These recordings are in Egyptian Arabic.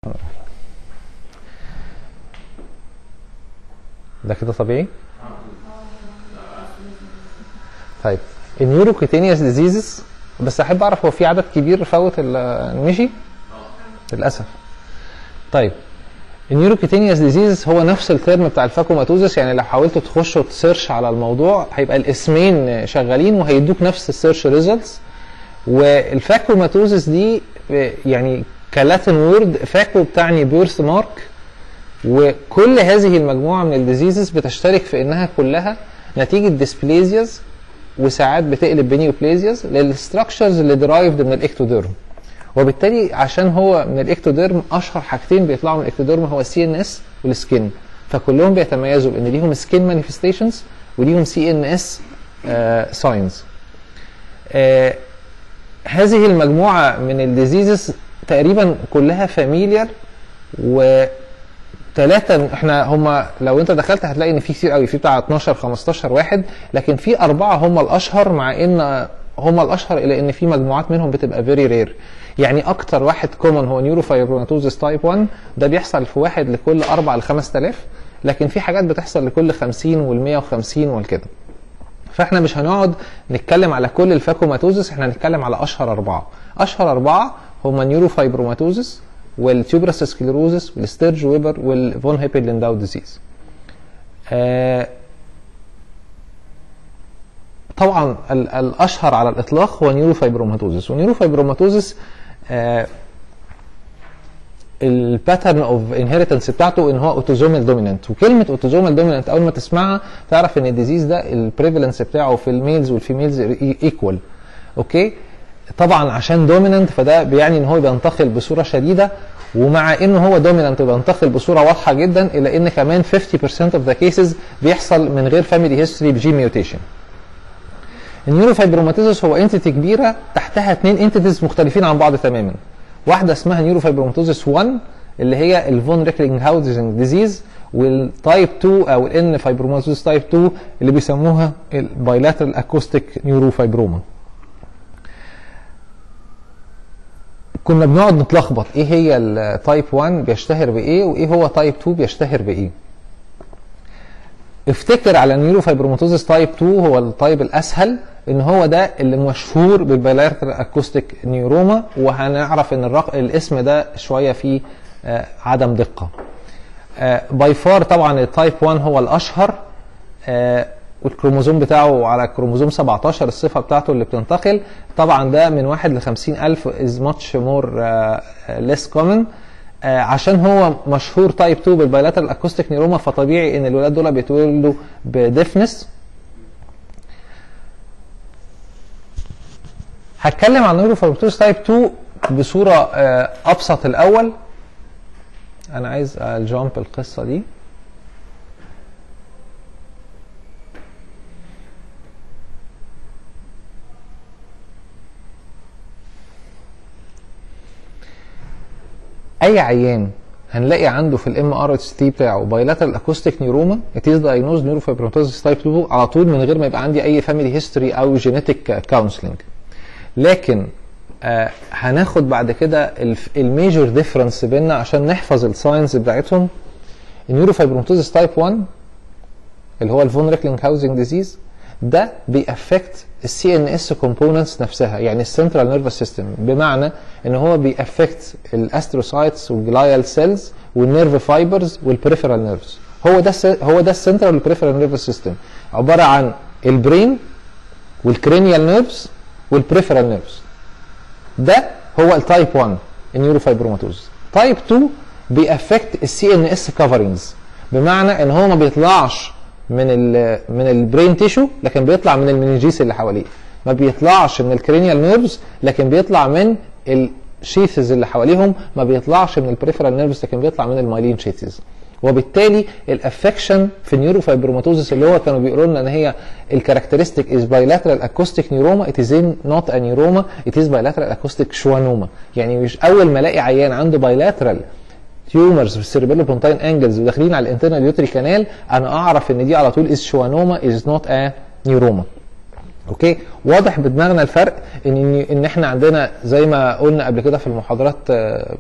ده كده طبيعي طيب النيوروكيتينيوس ديزيزز بس احب اعرف هو في عدد كبير فوت المشي للاسف طيب النيوروكيتينيوس ديزيز هو نفس الترم بتاع الفاكوماتوزس يعني لو حاولتوا تخشوا تسيرش على الموضوع هيبقى الاسمين شغالين وهيدوك نفس السيرش ريزلتس والفاكوماتوزس دي يعني كلاتن وورد فاكو بتعني بيرث مارك وكل هذه المجموعه من الديزيزز بتشترك في انها كلها نتيجه ديسبليزياز وساعات بتقلب بنيوبليزياز للستراكشرز اللي درايفد من الاكتوديرم وبالتالي عشان هو من الاكتوديرم اشهر حاجتين بيطلعوا من الاكتوديرم هو السي ان اس والسكين فكلهم بيتميزوا بان ليهم سكين مانيفستيشنز وليهم سي ان اس ساينز هذه المجموعه من الديزيزز تقريبا كلها فاميليار و ثلاثة احنا هم لو انت دخلت هتلاقي ان في كتير قوي في بتاع 12 15 واحد لكن في اربعة هم الاشهر مع ان هم الاشهر الى ان في مجموعات منهم بتبقى فيري رير يعني اكتر واحد كومن هو نيوروفايبروماتوزس تايب 1 ده بيحصل في واحد لكل 4 ل 5000 لكن في حاجات بتحصل لكل 50 وال 150 والكده فاحنا مش هنقعد نتكلم على كل الفاكوماتوزس احنا هنتكلم على اشهر اربعه اشهر اربعه هم نيوروفايبروماتوزس والتيوبرس سكليروزس والستيرج ويبر والفون هيبل لينداو ديزيز آه طبعا الاشهر على الاطلاق هو نيوروفايبروماتوزس ونيوروفايبروماتوزس آه الباترن اوف انهيرتنس بتاعته ان هو اوتوزومال دومينانت وكلمه اوتوزومال دومينانت اول ما تسمعها تعرف ان الديزيز ده البريفالنس بتاعه في الميلز والفيميلز ايكوال اوكي طبعا عشان دومينانت فده بيعني ان هو بينتقل بصوره شديده ومع انه هو دومينانت بينتقل بصوره واضحه جدا الا ان كمان 50% of the cases بيحصل من غير فاميلي هيستوري بجي ميوتيشن النيوروفايبروماتيزس هو انتيتي كبيره تحتها اثنين انتيتيز مختلفين عن بعض تماما واحده اسمها نيوروفايبروماتيزس 1 اللي هي الفون ريكلينج هاوزنج ديزيز والتايب 2 او الان فايبروماتيزس تايب 2 اللي بيسموها البايلاترال اكوستيك نيوروفايبروما كنا بنقعد نتلخبط ايه هي التايب 1 بيشتهر بايه وايه هو تايب 2 بيشتهر بايه افتكر على النيوروفايبروماتوزس تايب 2 هو التايب الاسهل ان هو ده اللي مشهور بالبايلاترال اكوستيك نيوروما وهنعرف ان الرق... الاسم ده شويه فيه آه عدم دقه باي فار طبعا التايب 1 هو الاشهر آه والكروموزوم بتاعه على كروموزوم 17 الصفه بتاعته اللي بتنتقل طبعا ده من 1 ل 50000 از ماتش مور ليس كومن عشان هو مشهور تايب 2 بالبايلاترال اكوستيك نيروما فطبيعي ان الولاد دول بيتولدوا بديفنس هتكلم عن نيوروفايبروتوز تايب 2 بصوره ابسط الاول انا عايز الجامب القصه دي اي عيان هنلاقي عنده في الام ار اتش تي بتاعه بايلاترال اكوستيك نيوروما اتيز دايجنوز نيوروفايبروماتوزس تايب 2 على طول من غير ما يبقى عندي اي فاميلي هيستوري او جينيتك كونسلنج لكن آه هناخد بعد كده الميجور ديفرنس بيننا عشان نحفظ الساينس بتاعتهم النيوروفايبروماتوزس تايب 1 اللي هو الفون ريكلينج هاوزنج ديزيز ده بيأفكت السي ان اس كومبوننتس نفسها يعني السنترال نيرفس سيستم بمعنى ان هو بيأفكت الاستروسايتس والجلايال سيلز والنيرف فايبرز والبريفرال نيرفز هو ده هو ده السنترال والبريفرال نيرفس سيستم عباره عن البرين والكرينيال نيرفز والبريفرال نيرفز ده هو التايب 1 النيوروفايبروماتوز تايب 2 بيأفكت السي ان اس كفرنجز بمعنى ان هو ما بيطلعش من ال من البرين تيشو لكن بيطلع من المنجيس اللي حواليه ما بيطلعش من الكرينيال نيرفز لكن بيطلع من الشيثز اللي حواليهم ما بيطلعش من البريفرال نيرفز لكن بيطلع من المايلين شيثز وبالتالي الافكشن في النيوروفايبروماتوزس اللي هو كانوا بيقولوا لنا ان هي الكاركترستيك از بايلاترال اكوستيك نيوروما ات از نوت ا نيوروما ات از بايلاترال اكوستيك شوانوما يعني مش اول ما الاقي عيان عنده بايلاترال تيومرز في السيربيلو بونتاين انجلز وداخلين على الانترنال يوتري كانال انا اعرف ان دي على طول از شوانوما از نوت ا نيوروما اوكي واضح بدماغنا الفرق ان ان احنا عندنا زي ما قلنا قبل كده في المحاضرات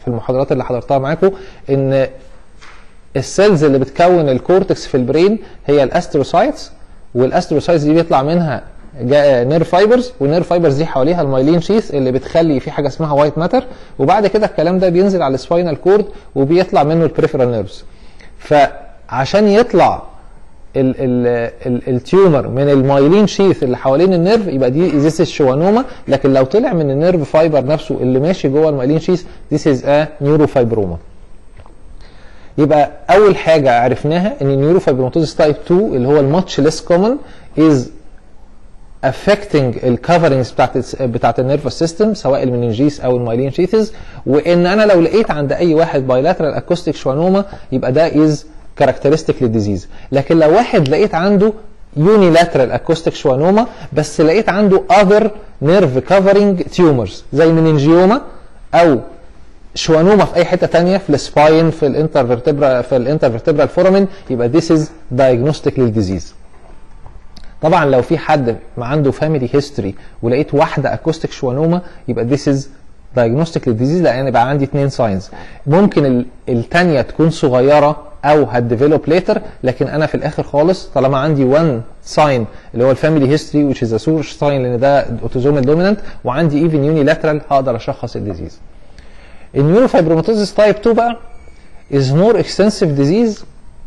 في المحاضرات اللي حضرتها معاكم ان السيلز اللي بتكون الكورتكس في البرين هي الاستروسايتس والاستروسايتس دي بيطلع منها نير فايبرز والنير فايبرز دي حواليها المايلين شيث اللي بتخلي في حاجه اسمها وايت ماتر وبعد كده الكلام ده بينزل على السباينال كورد وبيطلع منه البريفرال نيرفز فعشان يطلع ال ال ال التيومر من المايلين شيث اللي حوالين النيرف يبقى دي ذيس الشوانوما لكن لو طلع من النيرف فايبر نفسه اللي ماشي جوه المايلين شيث ذيس از ا نيوروفايبروما يبقى اول حاجه عرفناها ان النيوروفايبروماتوزيس تايب 2 اللي هو الماتش ليس كومن از affecting الكفرنجز بتاعت بتاعت النيرفس سيستم سواء المننجيس او المايلين شيثز وان انا لو لقيت عند اي واحد بايلاترال اكوستيك شوانوما يبقى ده از كاركترستيك للديزيز لكن لو واحد لقيت عنده يونيلاترال اكوستيك شوانوما بس لقيت عنده اذر نيرف كفرنج تيومرز زي مننجيوما او شوانوما في اي حته تانية في السباين في الانترفرتبرا في الانترفرتبرال فورامين يبقى ذيس از دايجنوستيك للديزيز طبعا لو في حد ما عنده فاميلي هيستوري ولقيت واحده اكوستيك شوانوما يبقى ذيس از دايجنوستيك للديزيز لان يبقى عندي اثنين ساينز ممكن الثانيه تكون صغيره او هتديفلوب ليتر لكن انا في الاخر خالص طالما عندي 1 ساين اللي هو الفاميلي هيستوري which is a source ساين لان ده اوتوزومال دومينانت وعندي ايفن يونيلاترال هقدر اشخص الديزيز النيوروفايبروماتوزيس تايب 2 بقى is more extensive disease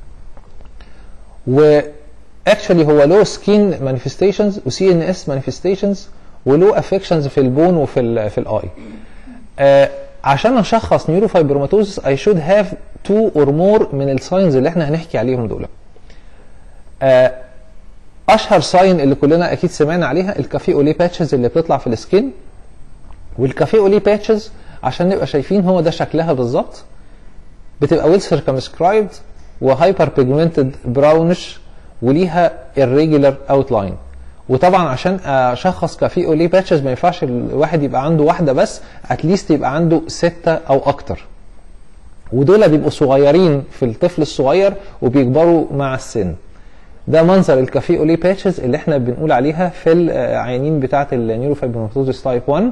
و actually هو له سكين مانيفستيشنز وسي ان اس مانيفستيشنز وله افكشنز في البون وفي ال في الاي آه عشان اشخص نيوروفايبروماتوزيس I should have two or more من الساينز اللي احنا هنحكي عليهم دول آه اشهر ساين اللي كلنا اكيد سمعنا عليها الكافيه اولي باتشز اللي بتطلع في السكين والكافيه اولي باتشز عشان نبقى شايفين هو ده شكلها بالظبط بتبقى ويل سيركمسكرايبد وهايبر بيجمنتد براونش وليها irregular outline وطبعا عشان اشخص كافيه اولي باتشز ما ينفعش الواحد يبقى عنده واحده بس اتليست يبقى عنده سته او اكتر ودول بيبقوا صغيرين في الطفل الصغير وبيكبروا مع السن ده منظر الكافيه اولي باتشز اللي احنا بنقول عليها في العيانين بتاعه النيوروفايبروماتوزيس تايب 1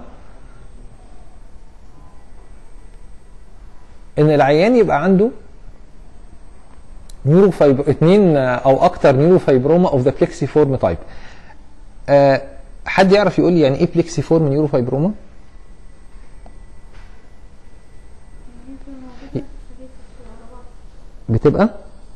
ان العيان يبقى عنده نيوروفايبر اثنين او اكتر نيوروفايبروما اوف ذا بليكسيفورم تايب أه حد يعرف يقول لي يعني ايه بليكسيفورم نيوروفايبروما بتبقى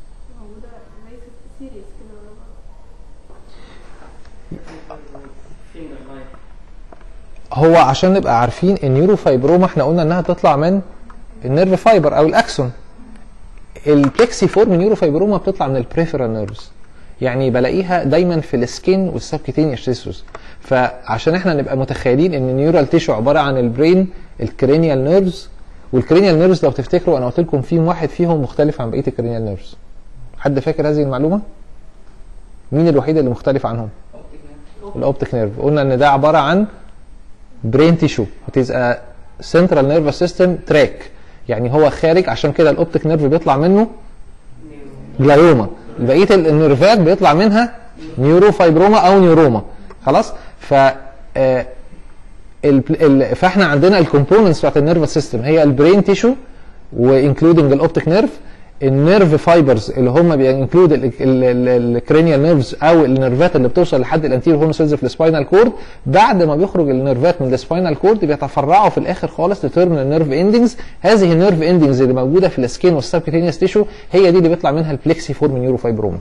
هو عشان نبقى عارفين النيوروفايبروما احنا قلنا انها تطلع من النيرف فايبر او الاكسون البلكسي فورم نيوروفايبروما بتطلع من البريفرال نيرفز يعني بلاقيها دايما في السكين والسبكتينيوس تيسوس فعشان احنا نبقى متخيلين ان النيورال تيشو عباره عن البرين الكرينيال نيرفز والكرينيال نيرفز لو تفتكروا انا قلت لكم فيهم واحد فيهم مختلف عن بقيه الكرينيال نيرفز حد فاكر هذه المعلومه مين الوحيد اللي مختلف عنهم الاوبتيك نيرف قلنا ان ده عباره عن برين تيشو it is a central nervous system track يعني هو خارج عشان كده الاوبتيك نيرف بيطلع منه جلايوما بقيه النيرفات بيطلع منها نيوروفايبروما او نيوروما خلاص ف آه ال ال فاحنا عندنا الكومبوننتس بتاعت النيرفس سيستم هي البرين تيشو وانكلودنج الاوبتيك نيرف النيرف فايبرز اللي هم بينكلود الكرينيال نيرفز او النيرفات اللي بتوصل لحد الانتيريور هورن سيلز في السباينال كورد بعد ما بيخرج النيرفات من السباينال كورد بيتفرعوا في الاخر خالص لتيرمينال نيرف اندنجز هذه النيرف اندنجز اللي موجوده في السكين والسبكتينيوس تيشو هي دي اللي بيطلع منها البلكسي فورم نيوروفايبروما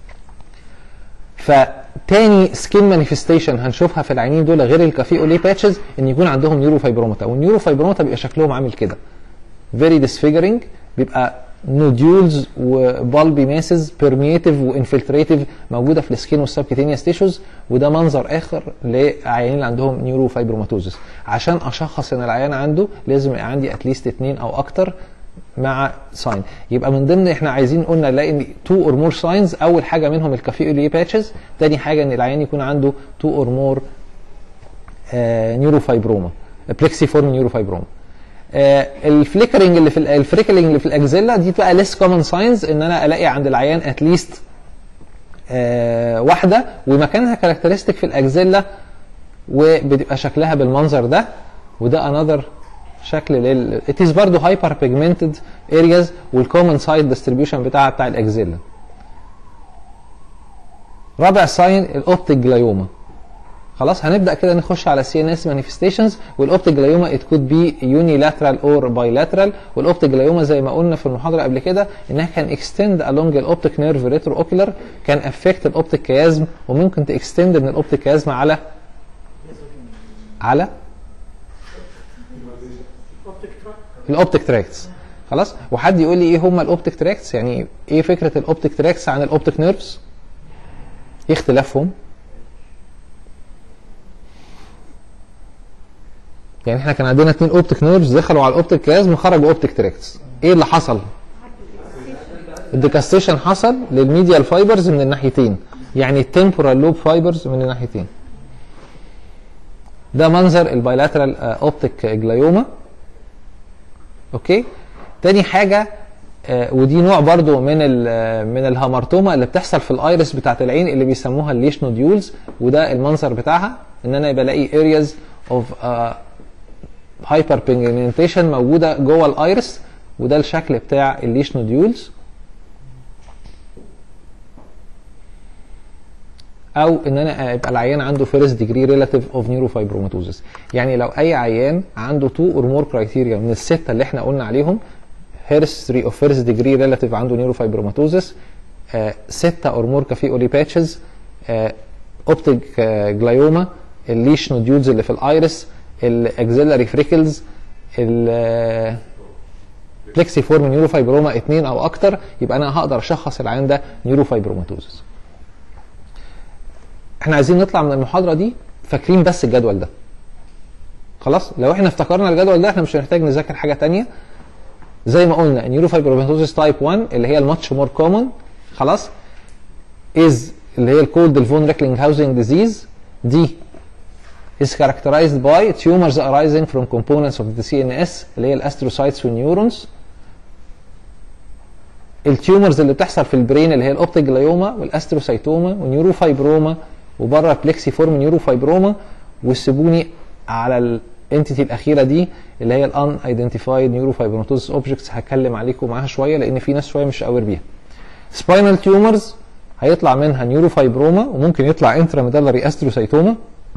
فتاني سكين مانيفستيشن هنشوفها في العينين دول غير الكافيه اولي باتشز ان يكون عندهم نيوروفايبروماتا والنيوروفايبروماتا بيبقى شكلهم عامل كده فيري disfiguring بيبقى نوديولز وبالبي ماسز بيرميتيف وانفلتريتيف موجوده في السكين والسبكتينيوس تيشوز وده منظر اخر لعيانين اللي عندهم نيوروفايبروماتوزس عشان اشخص ان العيان عنده لازم يبقى عندي اتليست اثنين او اكتر مع ساين يبقى من ضمن احنا عايزين قلنا نلاقي ان تو اور مور ساينز اول حاجه منهم الكافيولي باتشز تاني حاجه ان العيان يكون عنده تو اور مور نيوروفايبروما بلكسيفورم نيوروفايبروما آه الفليكرنج اللي في الفريكلينج اللي في الاكزيلا دي بقى ليس كومن ساينز ان انا الاقي عند العيان اتليست آه واحده ومكانها كاركترستيك في الاكزيلا وبتبقى شكلها بالمنظر ده وده انذر شكل لل it is برضه hyper pigmented areas والcommon side distribution بتاعها بتاع الاكزيلا رابع ساين الاوبتيك جلايوما خلاص هنبدا كده نخش على سي ان اس مانيفستيشنز والاوبتيك جلايوما ات كود بي يونيلاترال اور بايلاترال والاوبتيك جلايوما زي ما قلنا في المحاضره قبل كده انها كان اكستند along الاوبتيك نيرف ريترو اوكيلر كان افكت الاوبتيك كيازم وممكن تكستند من الاوبتيك كيازم على على الاوبتيك تراكتس خلاص وحد يقول لي ايه هم الاوبتيك تراكتس يعني ايه فكره الاوبتيك تراكتس عن الاوبتيك نيرفز ايه اختلافهم يعني احنا كان عندنا اثنين اوبتيك نيرفز دخلوا على الاوبتيك كيازم خرجوا اوبتيك تراكتس ايه اللي حصل الديكاستيشن حصل للميديال فايبرز من الناحيتين يعني التمبورال لوب فايبرز من الناحيتين ده منظر البايلاترال اوبتيك جلايوما اوكي تاني حاجه آه ودي نوع برضو من من الهامرتوما اللي بتحصل في الايرس بتاعت العين اللي بيسموها الليش نوديولز وده المنظر بتاعها ان انا بلاقي ارياز اوف هايبر بيجمنتيشن موجوده جوه الايرس وده الشكل بتاع الليش نوديولز او ان انا يبقى العيان عنده فيرست ديجري ريلاتيف اوف نيوروفايبروماتوزس يعني لو اي عيان عنده تو اور مور كرايتيريا من السته اللي احنا قلنا عليهم هيرستري اوف فيرست ديجري ريلاتيف عنده نيوروفايبروماتوزس آه سته اور مور كافي اولي باتشز آه اوبتيك آه جلايوما الليش نوديولز اللي في الايرس الاكزيلاري فريكلز بلكسي فورم نيوروفايبروما اثنين او اكتر يبقى انا هقدر اشخص العيان ده نيوروفايبروماتوزس احنا عايزين نطلع من المحاضره دي فاكرين بس الجدول ده خلاص لو احنا افتكرنا الجدول ده احنا مش هنحتاج نذاكر حاجه تانية زي ما قلنا نيوروفايبروماتوزس تايب 1 اللي هي الماتش مور كومن خلاص از اللي هي الكولد الفون ريكلينج هاوزنج ديزيز دي is characterized by tumors arising from components of the CNS اللي هي الاستروسايتس والنيورونز التيومرز اللي بتحصل في البرين اللي هي الاوبتيك جلايوما والاستروسايتوما والنيوروفايبروما وبره بلكسي فورم نيوروفايبروما وسيبوني على الانتيتي الاخيره دي اللي هي الان ايدنتيفايد نيوروفايبروماتوزس اوبجكتس هتكلم عليكم معاها شويه لان في ناس شويه مش قاور بيها سباينال تيومرز هيطلع منها نيوروفايبروما وممكن يطلع انتراميدالري استروسايتوما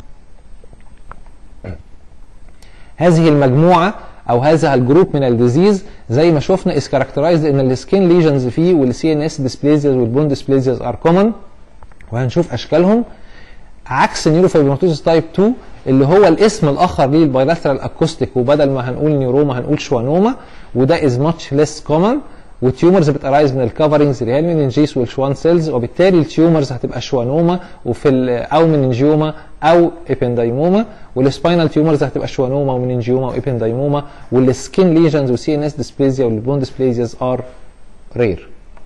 هذه المجموعه او هذا الجروب من الديزيز زي ما شفنا از كاركترايزد ان السكين ليجنز فيه والسي ان اس ديسبليزيز والبون ديسبليزيز ار كومن وهنشوف اشكالهم عكس نيوروفايبروماتوزس تايب 2 اللي هو الاسم الاخر ليه البايلاترال اكوستيك وبدل ما هنقول نيوروما هنقول شوانوما وده از ماتش ليس كومن والتيومرز بتارايز من الكفرنجز اللي هي المننجيس والشوان سيلز وبالتالي التيومرز هتبقى شوانوما وفي او مننجيوما او ابندايموما والسباينال تيومرز هتبقى شوانوما ومننجيوما وابندايموما والسكين ليجنز والسي ان اس ديسبليزيا والبون ديسبليزياز ار رير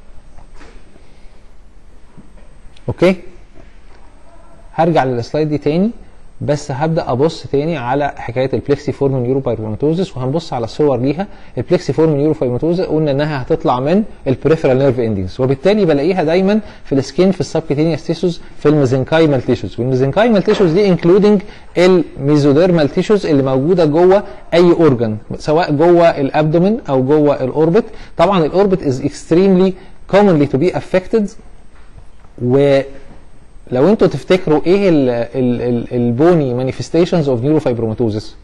اوكي هرجع للسلايد دي تاني بس هبدا ابص تاني على حكايه البلكسي فورم نيوروفايبروماتوزس وهنبص على الصور ليها البلكسي فورم نيوروفايبروماتوزس قلنا انها هتطلع من البريفرال نيرف اندنجز وبالتالي بلاقيها دايما في السكين في السبكتينيوس تيشوز في الميزنكايمال تيشوز والميزنكايمال تيشوز دي انكلودنج الميزوديرمال تيشوز اللي موجوده جوه اي اورجان سواء جوه الابدومين او جوه الاوربت طبعا الاوربت از اكستريملي commonly to be affected و لو انتوا تفتكروا ايه ال ال ال البوني مانيفستيشنز اوف نيوروفايبروماتوزس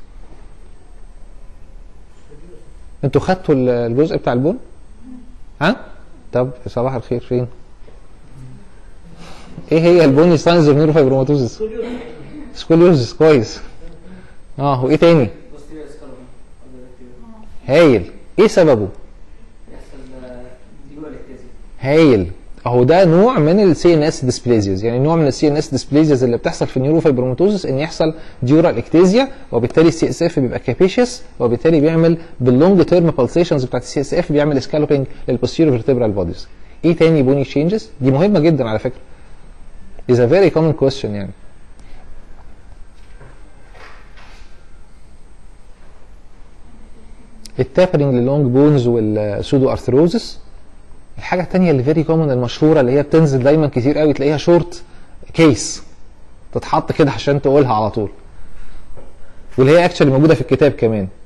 انتوا خدتوا الجزء بتاع البون ها طب صباح الخير فين ايه هي البوني ساينز اوف نيوروفايبروماتوزس سكوليوزس كويس اه وايه تاني هايل ايه سببه هايل اهو ده نوع من السي ان اس ديسبليزيز يعني نوع من السي ان اس ديسبليزيز اللي بتحصل في النيوروفايبروماتوزس ان يحصل ديورال اكتيزيا وبالتالي السي اس اف بيبقى كابيشيس وبالتالي بيعمل باللونج تيرم بالسيشنز بتاعت السي اس اف بيعمل سكالوبينج للبوستيريور فيرتبرال بوديز ايه تاني بوني تشينجز دي مهمه جدا على فكره is a very common question يعني التابرنج للونج بونز والسودو ارثروزس الحاجه الثانيه اللي فيري كومن المشهوره اللي هي بتنزل دايما كتير قوي تلاقيها شورت كيس تتحط كده عشان تقولها على طول واللي هي اكشلي موجوده في الكتاب كمان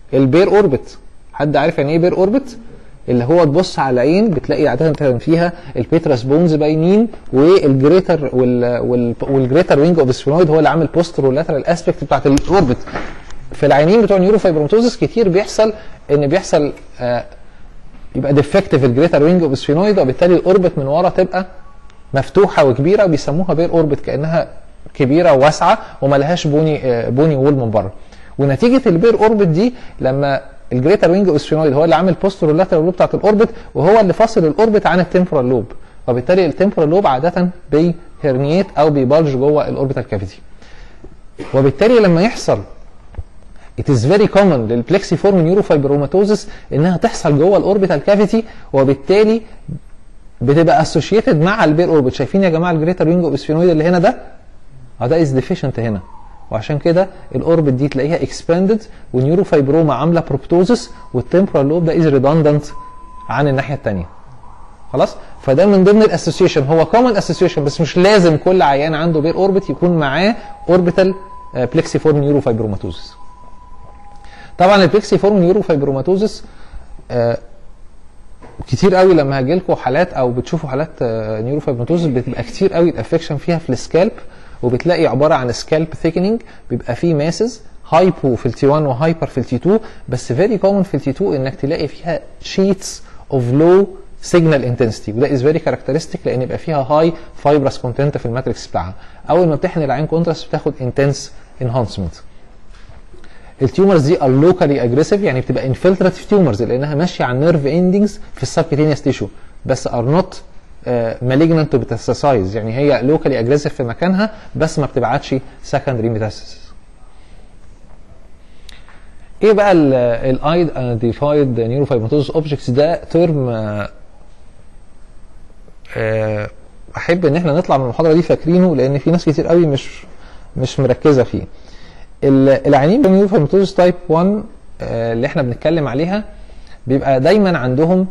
البير اوربت حد عارف يعني ايه بير اوربت اللي هو تبص على العين بتلاقي عاده فيها البيتراس بونز باينين والجريتر وال وال والجريتر وينج اوف سفينويد هو اللي عامل بوستر واللاترال اسبكت بتاعت الاوربت في العينين بتوع النيوروفايبروماتوزس كتير بيحصل ان بيحصل آه يبقى ديفكتيف الجريتر وينج اوف سفينويد وبالتالي الاوربت من ورا تبقى مفتوحه وكبيره بيسموها بير اوربت كانها كبيره وواسعه وما لهاش بوني آه بوني وول من بره ونتيجه البير اوربت دي لما الجريتر وينج اوسفينويد هو اللي عامل بوستر واللاترال لوب بتاعت الاوربت وهو اللي فاصل الاوربت عن التمبرال لوب وبالتالي التمبرال لوب عاده بيهرنيت او بيبلج جوه الاوربيتال كافيتي وبالتالي لما يحصل it is very common للبلكسيفورم نيوروفايبروماتوزس انها تحصل جوه الاوربيتال كافيتي وبالتالي بتبقى اسوشيتد مع البير اوربت شايفين يا جماعه الجريتر وينج اوسفينويد اللي هنا ده اه ده از ديفيشنت هنا وعشان كده الاوربت دي تلاقيها اكسباندد والنيوروفايبروما عامله بروبتوزس والتمبرال لوب ده از ريدندنت عن الناحيه الثانيه خلاص فده من ضمن الاسوسيشن هو كومن اسوسيشن بس مش لازم كل عيان عنده بير اوربت يكون معاه اوربيتال بلكسيفورم نيوروفايبروماتوزس طبعا البلكسيفورم نيوروفايبروماتوزس آه كتير قوي لما هاجي لكم حالات او بتشوفوا حالات آه نيوروفايبروماتوزس بتبقى كتير قوي الافكشن فيها في السكالب وبتلاقي عباره عن سكالب ثيكنينج بيبقى فيه ماسز هايبو في التي 1 وهايبر في التي 2 بس فيري كومن في التي 2 انك تلاقي فيها شيتس اوف لو سيجنال انتنسيتي وده از فيري كاركترستيك لان يبقى فيها هاي فايبرس كونتنت في الماتريكس بتاعها اول ما بتحقن العين كونتراست بتاخد انتنس انهانسمنت التيومرز دي ار لوكالي اجريسيف يعني بتبقى انفلتراتيف تيومرز لانها ماشيه على النيرف اندنجز في السبكتينيوس تيشو بس ار نوت مالجنت تو بتاسايز يعني هي لوكالي اجريسيف في مكانها بس ما بتبعتش سكندري ميتاسيس ايه بقى الايد ايدنتيفايد نيوروفايبروتوزس اوبجكتس ده ترم احب ان احنا نطلع من المحاضره دي فاكرينه لان في ناس كتير قوي مش مش مركزه فيه العيانين بالنيوروفايبروتوزس تايب 1 اللي احنا بنتكلم عليها بيبقى دايما عندهم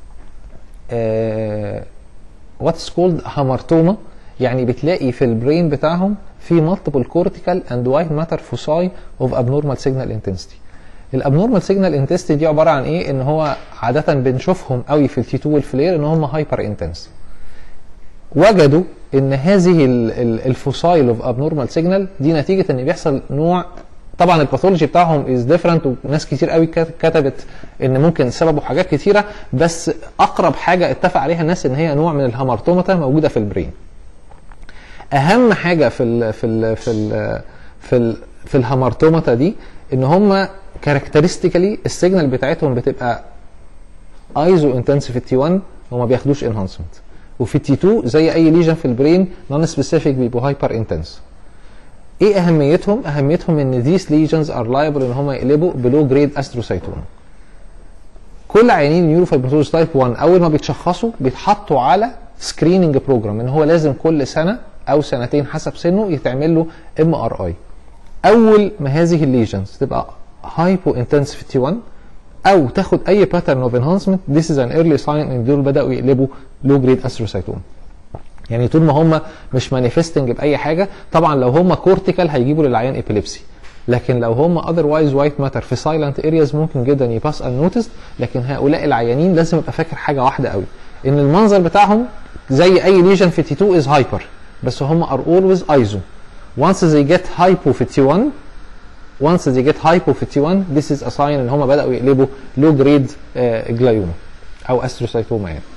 واتس كولد هامارتوما يعني بتلاقي في البرين بتاعهم في مالتيبل كورتيكال اند وايت ماتر فوساي اوف ابنورمال سيجنال انتنسيتي الابنورمال سيجنال انتنسيتي دي عباره عن ايه ان هو عاده بنشوفهم قوي في التي 2 والفلير ان هم هايبر انتنس وجدوا ان هذه الفوسايل اوف ابنورمال سيجنال دي نتيجه ان بيحصل نوع طبعا الباثولوجي بتاعهم از ديفرنت وناس كتير قوي كتبت ان ممكن سببه حاجات كتيره بس اقرب حاجه اتفق عليها الناس ان هي نوع من الهامارتوماتا موجوده في البرين اهم حاجه في ال في ال في ال في ال في الهامارتوماتا دي ان هم كاركترستيكالي السيجنال بتاعتهم بتبقى ايزو انتنسيف التي 1 وما بياخدوش انهانسمنت وفي التي 2 زي اي ليجن في البرين نون سبيسيفيك بيبقوا هايبر انتنس ايه اهميتهم اهميتهم ان these lesions are liable ان هم يقلبوا بلو جريد استروسايتوم كل عيانين نيوروفايبروتوز تايب 1 اول ما بيتشخصوا بيتحطوا على سكريننج بروجرام ان هو لازم كل سنه او سنتين حسب سنه يتعمل له ام ار اي اول ما هذه الليجنز تبقى هايبو انتنسيف تي 1 او تاخد اي باترن اوف انهانسمنت ذيس از ان ايرلي ساين ان دول بداوا يقلبوا لو جريد استروسايتوم يعني طول ما هم مش مانيفستنج باي حاجه طبعا لو هم كورتيكال هيجيبوا للعيان ابيليبسي لكن لو هم اذروايز وايت ماتر في سايلنت ارياز ممكن جدا يباس ان نوتست لكن هؤلاء العيانين لازم ابقى فاكر حاجه واحده قوي ان المنظر بتاعهم زي اي ليجن في تي 2 از هايبر بس هم ار اولويز ايزو once they get hypo في تي 1 once they get hypo في تي 1 this is a sign ان هم بداوا يقلبوا لو جريد جلايوما او استروسايتوما يعني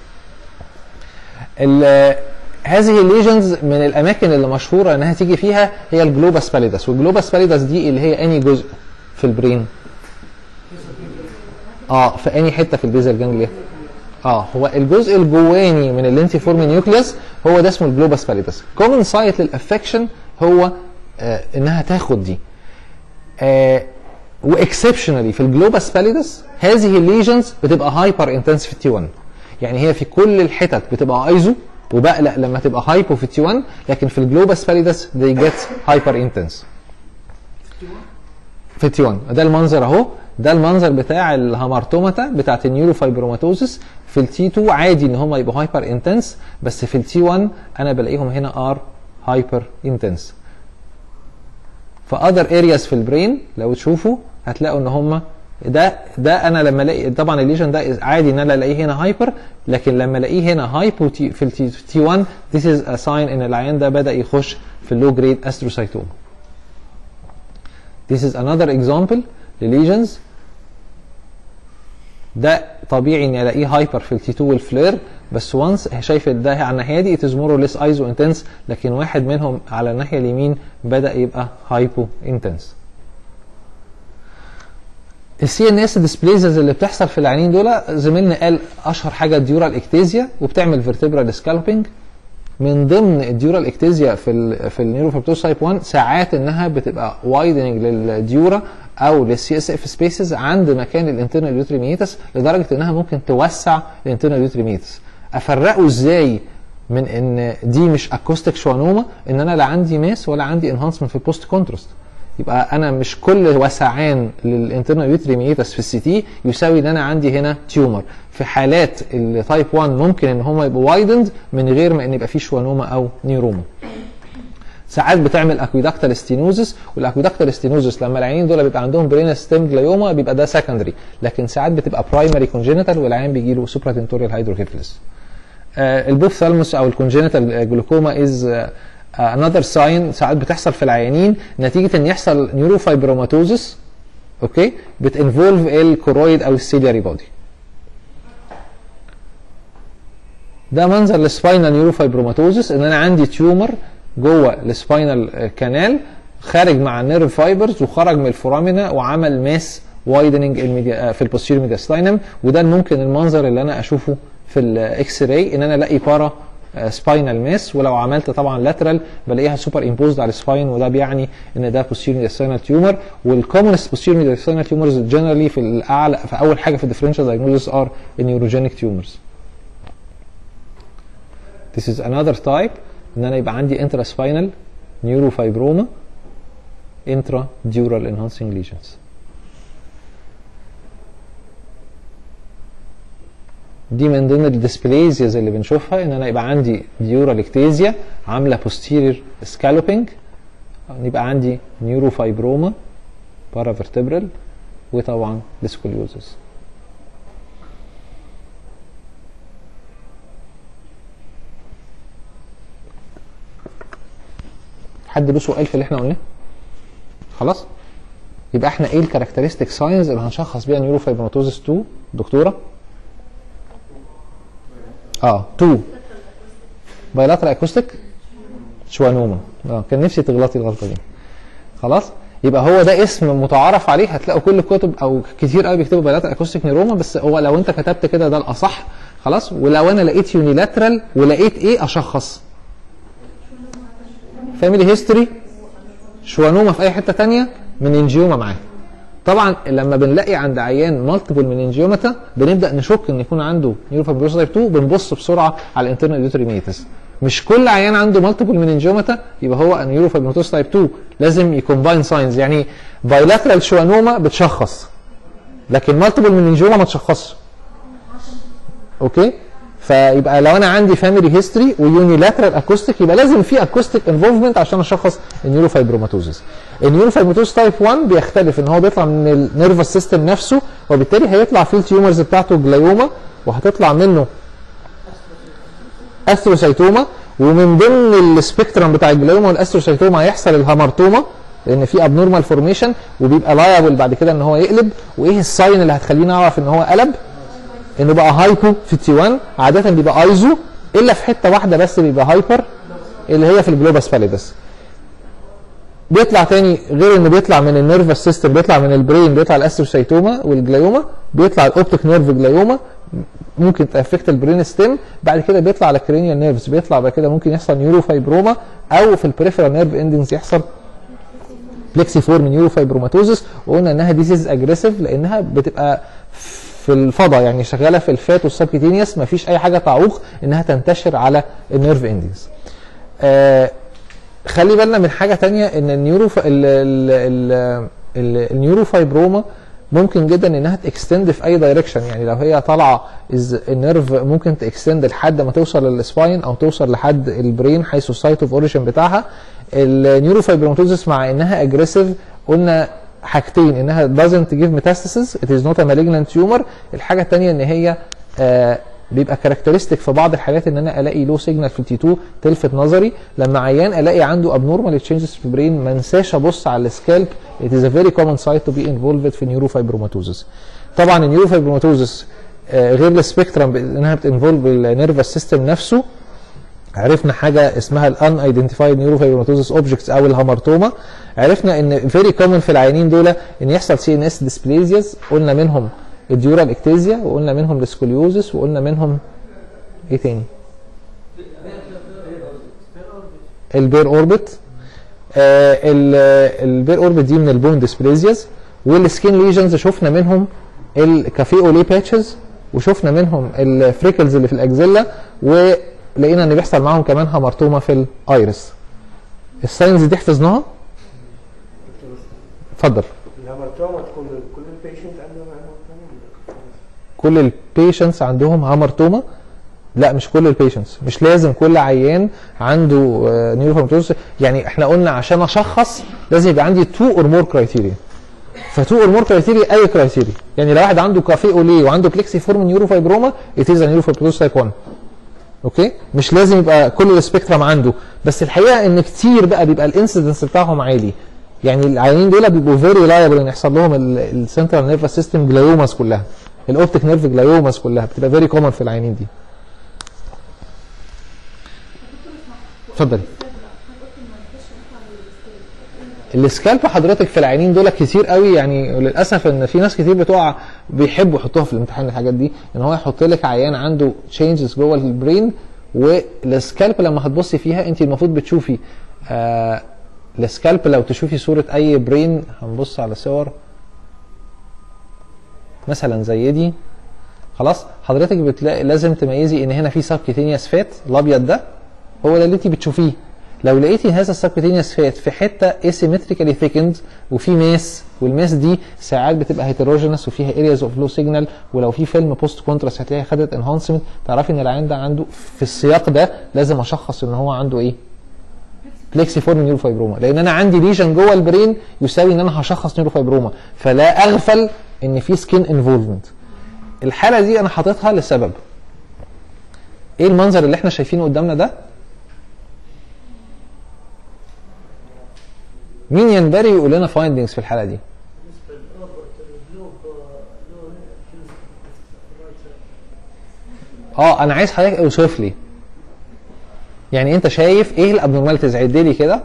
هذه الليجنز من الاماكن اللي مشهوره انها تيجي فيها هي الجلوباس باليدس والجلوباس باليدس دي اللي هي اني جزء في البرين اه في اني حته في البيزل جانجليا اه هو الجزء الجواني من اللينتيفورم نيوكليوس هو ده اسمه الجلوباس باليدس كومن سايت للافكشن هو آه انها تاخد دي آه واكسبشنالي في الجلوباس باليدس هذه الليجنز بتبقى هايبر انتنسيف تي 1 يعني هي في كل الحتت بتبقى ايزو وبقلق لما تبقى هايبو في تي 1 لكن في الجلوباس باليدس they get hyper intense في تي 1 ده المنظر اهو ده المنظر بتاع الهامارتوماتا بتاعت النيوروفايبروماتوزس في التي 2 عادي ان هم يبقوا هايبر انتنس بس في التي 1 انا بلاقيهم هنا ار هايبر انتنس في اذر ارياز في البرين لو تشوفوا هتلاقوا ان هم ده ده انا لما الاقي طبعا الليجن ده عادي ان انا الاقيه هنا هايبر لكن لما الاقيه هنا هايبو تي في التي تي 1 this is a sign ان العيان ده بدا يخش في اللو جريد استروسايتوما This is another example لليجنز ده طبيعي اني الاقيه هايبر في التي 2 والفلير بس وانس شايف ده على الناحيه دي it is more or less ايزو انتنس لكن واحد منهم على الناحيه اليمين بدا يبقى هايبو انتنس السي ان اس ديسبليزز اللي بتحصل في العينين دول زميلنا قال اشهر حاجه الديورال اكتيزيا وبتعمل فيرتبرال سكالبنج من ضمن الديورال اكتيزيا في ال في النيوروفابتوس تايب 1 ساعات انها بتبقى وايدنج للديورا او للسي اس اف سبيسز عند مكان الانترنال يوتريميتس لدرجه انها ممكن توسع الانترنال يوتريميتس افرقه ازاي من ان دي مش اكوستيك شوانوما ان انا لا عندي ماس ولا عندي انهانسمنت في البوست كونتراست يبقى انا مش كل وسعان للانترنال يوتريميتس في السي تي يساوي ان انا عندي هنا تيومر في حالات التايب 1 ممكن ان هم يبقوا وايدند من غير ما ان يبقى فيه شوانوما او نيوروما ساعات بتعمل اكويداكتال ستينوزس والاكويداكتال ستينوزس لما العيانين دول بيبقى عندهم برين ستيم جلايوما بيبقى ده سكندري لكن ساعات بتبقى برايمري كونجينيتال والعيان بيجي له سوبراتنتوريال هيدروكيفلس آه البوث ثالموس او الكونجينيتال جلوكوما از انذر ساين ساعات بتحصل في العيانين نتيجه ان يحصل نيوروفايبروماتوزس اوكي بتنفولف الكورويد او السيلياري بودي ده منظر السباينال نيوروفايبروماتوزس ان انا عندي تيومر جوه السباينال كانال خارج مع النيرف فايبرز وخرج من الفورامينا وعمل ماس وايدننج في البوستيريور ميدياستاينم وده ممكن المنظر اللي انا اشوفه في الاكس راي ان انا الاقي بارا سباينال ماس ولو عملت طبعا لاترال بلاقيها سوبر امبوزد على السباين وده بيعني ان ده posterior mediastinal تيومر والكومنست posterior mediastinal تيومرز جنرالي في الاعلى في اول حاجه في الديفرنشال diagnosis ار النيوروجينيك تيومرز This is another type ان انا يبقى عندي intraspinal neurofibroma intradural enhancing lesions دي من ضمن الديسبليزياز اللي بنشوفها ان انا يبقى عندي ديورال اكتيزيا عامله posterior scalloping يبقى عندي نيوروفايبروما بارافيرتبرال وطبعا ديسكوليوزس حد له سؤال في اللي احنا قلناه خلاص يبقى احنا ايه الكاركترستيك ساينز اللي هنشخص بيها نيوروفايبروماتوزس 2 دكتوره اه 2 بايلاترال اكوستيك شوانوما اه كان نفسي تغلطي الغلطه دي خلاص يبقى هو ده اسم متعارف عليه هتلاقوا كل الكتب او كتير قوي بيكتبوا بايلاترال اكوستيك نيروما بس هو لو انت كتبت كده ده الاصح خلاص ولو انا لقيت يونيلاترال ولقيت ايه اشخص فاميلي هيستوري شوانوما في اي حته تانية من انجيوما معاه طبعا لما بنلاقي عند عيان مالتيبل من انجيوماتا بنبدا نشك ان يكون عنده نيوروفايبروس تايب 2 بنبص بسرعه على الانترنال يوتريميتس مش كل عيان عنده مالتيبل من انجيوماتا يبقى هو نيوروفايبروس تايب 2 لازم يكومباين ساينز يعني بايلاترال شوانوما بتشخص لكن مالتيبل من انجيوما ما تشخصش اوكي فيبقى لو انا عندي فاميلي هيستوري ويونيلاترال اكوستيك يبقى لازم في اكوستيك انفولفمنت عشان اشخص النيوروفايبروماتوزس النيوروفايبروماتوز تايب 1 بيختلف ان هو بيطلع من النيرفس سيستم نفسه وبالتالي هيطلع فيه التيومرز بتاعته جلايوما وهتطلع منه استروسايتوما ومن ضمن السبيكترم بتاع الجلايوما والاستروسايتوما هيحصل الهامرتوما لان في ابنورمال فورميشن وبيبقى لايبل بعد كده ان هو يقلب وايه الساين اللي هتخليني اعرف ان هو قلب انه بقى هايبو في التي 1 عاده بيبقى ايزو الا في حته واحده بس بيبقى هايبر اللي هي في الجلوباس باليدس بيطلع تاني غير انه بيطلع من النيرفس سيستم بيطلع من البرين بيطلع الاستروسايتوما والجلايوما بيطلع الاوبتيك نيرف جلايوما ممكن تافكت البرين ستيم بعد كده بيطلع على الكرينيال نيرفز بيطلع بعد كده ممكن يحصل نيوروفايبروما او في البريفرال نيرف اندنجز يحصل بلكسي فورم نيوروفايبروماتوزس وقلنا انها ديزيز اجريسيف لانها بتبقى في الفضاء يعني شغاله في الفات والسبكيتينيوس ما فيش اي حاجه تعوق انها تنتشر على النيرف اندنجز آه خلي بالنا من حاجه تانية ان النيورو النيوروفايبروما ممكن جدا انها تكستند في اي دايركشن يعني لو هي طالعه النيرف ممكن تكستند لحد ما توصل للسباين او توصل لحد البرين حيث السايت اوف اوريجن بتاعها النيوروفايبروماتوزس مع انها اجريسيف قلنا حاجتين انها doesn't give metastasis it is not a malignant tumor الحاجه الثانيه ان هي آه بيبقى كاركترستيك في بعض الحالات ان انا الاقي لو سيجنال في التي 2 تلفت نظري لما عيان الاقي عنده abnormal changes في البرين ما انساش ابص على السكالب it is a very common site to be involved في نيوروفايبروماتوزس طبعا النيوروفايبروماتوزس آه غير السبيكترم انها بتنفولف بالنيرفس سيستم نفسه عرفنا حاجه اسمها الان ايدنتيفايد نيوروفايبروماتوزس اوبجكتس او الهامرتوما عرفنا ان فيري كومن في العيانين دول ان يحصل سي ان اس ديسبليزياز قلنا منهم الديورال اكتيزيا وقلنا منهم السكوليوزس وقلنا منهم ايه تاني البير اوربت آه البير اوربت دي من البون ديسبليزياز والسكين ليجنز شفنا منهم الكافيه اولي باتشز وشفنا منهم الفريكلز اللي في الاكزيلا ولقينا ان بيحصل معاهم كمان هامرتوما في الايرس الساينز دي حفظناها اتفضل الهامرتوما تكون كل البيشنت عندهم هامرتوما كل البيشنتس عندهم هامرتوما لا مش كل البيشنتس مش لازم كل عيان عنده نيوروفامتوز يعني احنا قلنا عشان اشخص لازم يبقى عندي تو اور مور كرايتيريا فتو اور مور كرايتيريا اي كرايتيريا يعني لو واحد عنده كافيه اولي وعنده بليكسي فورم نيوروفايبروما اتيز نيوروفايبروز تايب 1 اوكي مش لازم يبقى كل السبيكترم عنده بس الحقيقه ان كتير بقى بيبقى الانسيدنس بتاعهم عالي يعني العيانين دول بيبقوا فيري لايبل ان يحصل لهم السنترال نيرفس سيستم جلايوماس كلها الاوبتيك نيرف جلايوماس كلها بتبقى فيري كومن في العيانين دي اتفضلي السكالب حضرتك في العينين دول كتير قوي يعني للاسف ان في ناس كتير بتقع بيحبوا يحطوها في الامتحان الحاجات دي ان هو يحط لك عيان عنده تشينجز جوه البرين والسكالب لما هتبصي فيها انت المفروض بتشوفي آه السكالب لو تشوفي صوره اي برين هنبص على صور مثلا زي دي خلاص حضرتك بتلاقي لازم تميزي ان هنا في سبكيتينيوس فات الابيض ده هو ده اللي انت بتشوفيه لو لقيتي هذا السبكوتينيوس فات في حته اسيمتريكالي ثيكند وفي ماس والماس دي ساعات بتبقى هيتروجينس وفيها ارياز اوف لو سيجنال ولو في فيلم بوست كونتراست هتلاقيها خدت انهانسمنت تعرفي ان العيان ده عنده في السياق ده لازم اشخص ان هو عنده ايه؟ بليكسي فورم نيوروفايبروما لان انا عندي ليجن جوه البرين يساوي ان انا هشخص نيوروفايبروما فلا اغفل ان في سكين انفولفمنت الحاله دي انا حاططها لسبب ايه المنظر اللي احنا شايفينه قدامنا ده مين ينبغي يقول لنا فايندنجز في الحاله دي اه انا عايز حضرتك اوصف لي يعني انت شايف ايه الابنورماليتيز عد لي كده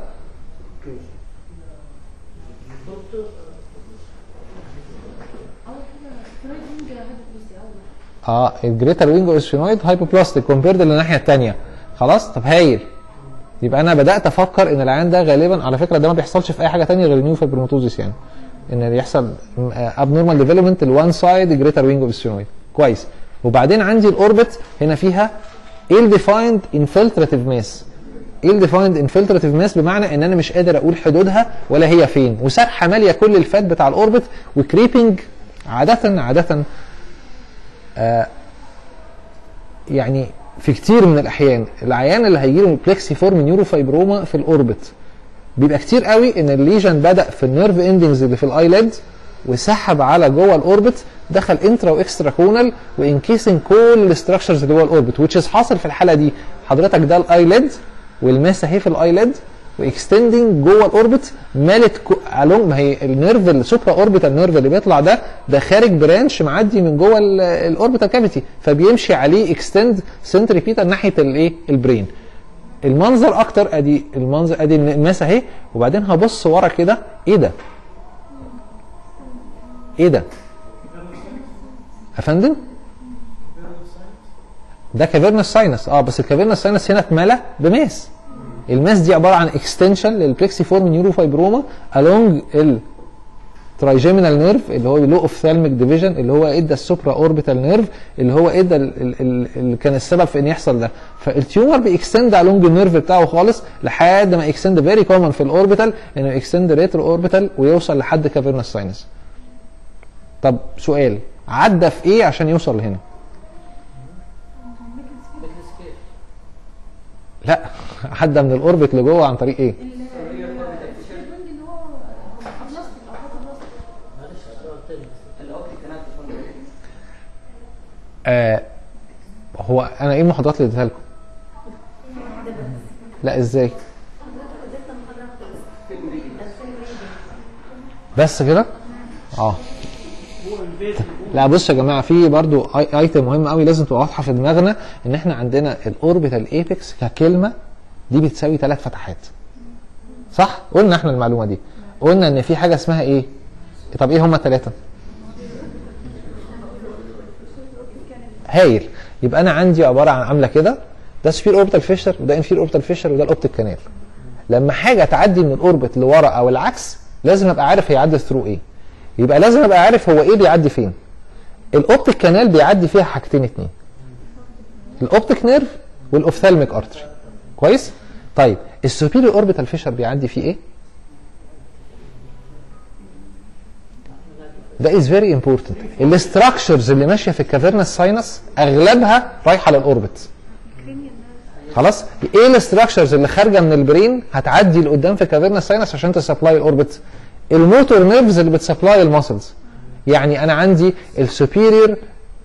اه الجريتر وينج اوسفينويد هايبوبلاستيك كومبيرد للناحيه الثانيه خلاص طب هايل يبقى انا بدات افكر ان العيان ده غالبا على فكره ده ما بيحصلش في اي حاجه ثانيه غير النيوفايبروماتوزيس يعني ان يحصل ابنورمال ديفلوبمنت الوان سايد جريتر وينج اوسفينويد كويس وبعدين عندي الاوربت هنا فيها ايه ديفايند انفلتراتيف ماس ايه الديفايند انفلتراتيف ماس بمعنى ان انا مش قادر اقول حدودها ولا هي فين وسابحه ماليه كل الفات بتاع الاوربت وكريبنج عاده عاده آه يعني في كتير من الاحيان العيان اللي هيجي له بلكسي فورم نيوروفايبروما في الاوربت بيبقى كتير قوي ان الليجن بدا في النيرف اندنجز اللي في الايليد وسحب على جوه الاوربت دخل انترا واكسترا كونال وانكيسنج كل الاستراكشرز اللي جوه الاوربت وتش حاصل في الحاله دي حضرتك ده الايليد والماس اهي في الايليد واكستندنج جوه الاوربت مالت الونج ما هي النيرف السوبرا اوربيتال نيرف اللي بيطلع ده ده خارج برانش معدي من جوه الاوربيتال كافيتي فبيمشي عليه اكستند سنتريبيتال ناحيه الايه البرين المنظر اكتر ادي المنظر ادي الماس اهي وبعدين هبص ورا كده ايه ده ايه ده يا فندم ده كافيرنس ساينس اه بس الكافيرنس ساينس هنا اتملى بماس الماس دي عباره عن اكستنشن للبلكسي فورم نيوروفايبروما along ال ترايجيمينال نيرف اللي هو لو اوف ثالميك ديفيجن اللي هو ادى السوبرا اوربيتال نيرف اللي هو ادى اللي كان السبب في ان يحصل ده فالتيومر بيكستند along النيرف بتاعه خالص لحد ما اكستند فيري كومن في الاوربيتال انه اكستند ريترو اوربيتال ويوصل لحد كافيرنس ساينس طب سؤال عدى في ايه عشان يوصل لهنا لا عدى من الاوربت لجوه عن طريق ايه آه هو انا ايه المحاضرات اللي اديتها لكم؟ لا ازاي؟ بس كده؟ اه لا بصوا يا جماعه في برضو اي ايتم مهم قوي لازم تبقى واضحه في دماغنا ان احنا عندنا الاوربيتال ايبكس ككلمه دي بتساوي ثلاث فتحات صح؟ قلنا احنا المعلومه دي قلنا ان في حاجه اسمها ايه؟ طب ايه هما الثلاثه؟ هايل يبقى انا عندي عباره عن عامله كده ده سفير اوربيتال فيشر وده انفير اوربيتال فيشر وده الاوبتيك كانال لما حاجه تعدي من الاوربت لورا او العكس لازم ابقى عارف هي عدت ثرو ايه يبقى لازم ابقى عارف هو ايه بيعدي فين الاوبتيك كانال بيعدي فيها حاجتين اتنين الاوبتيك نيرف والاوفثالميك ارتري كويس طيب السوبيريور اوربيتال فيشر بيعدي فيه ايه ده از فيري امبورتنت الاستراكشرز اللي ماشيه في الكافيرنس ساينس اغلبها رايحه للاوربت خلاص ايه الاستراكشرز اللي خارجه من البرين هتعدي لقدام في الكافيرنس ساينس عشان تسبلاي الاوربت الموتور نيرفز اللي بتسبلاي الماسلز يعني انا عندي السوبيريور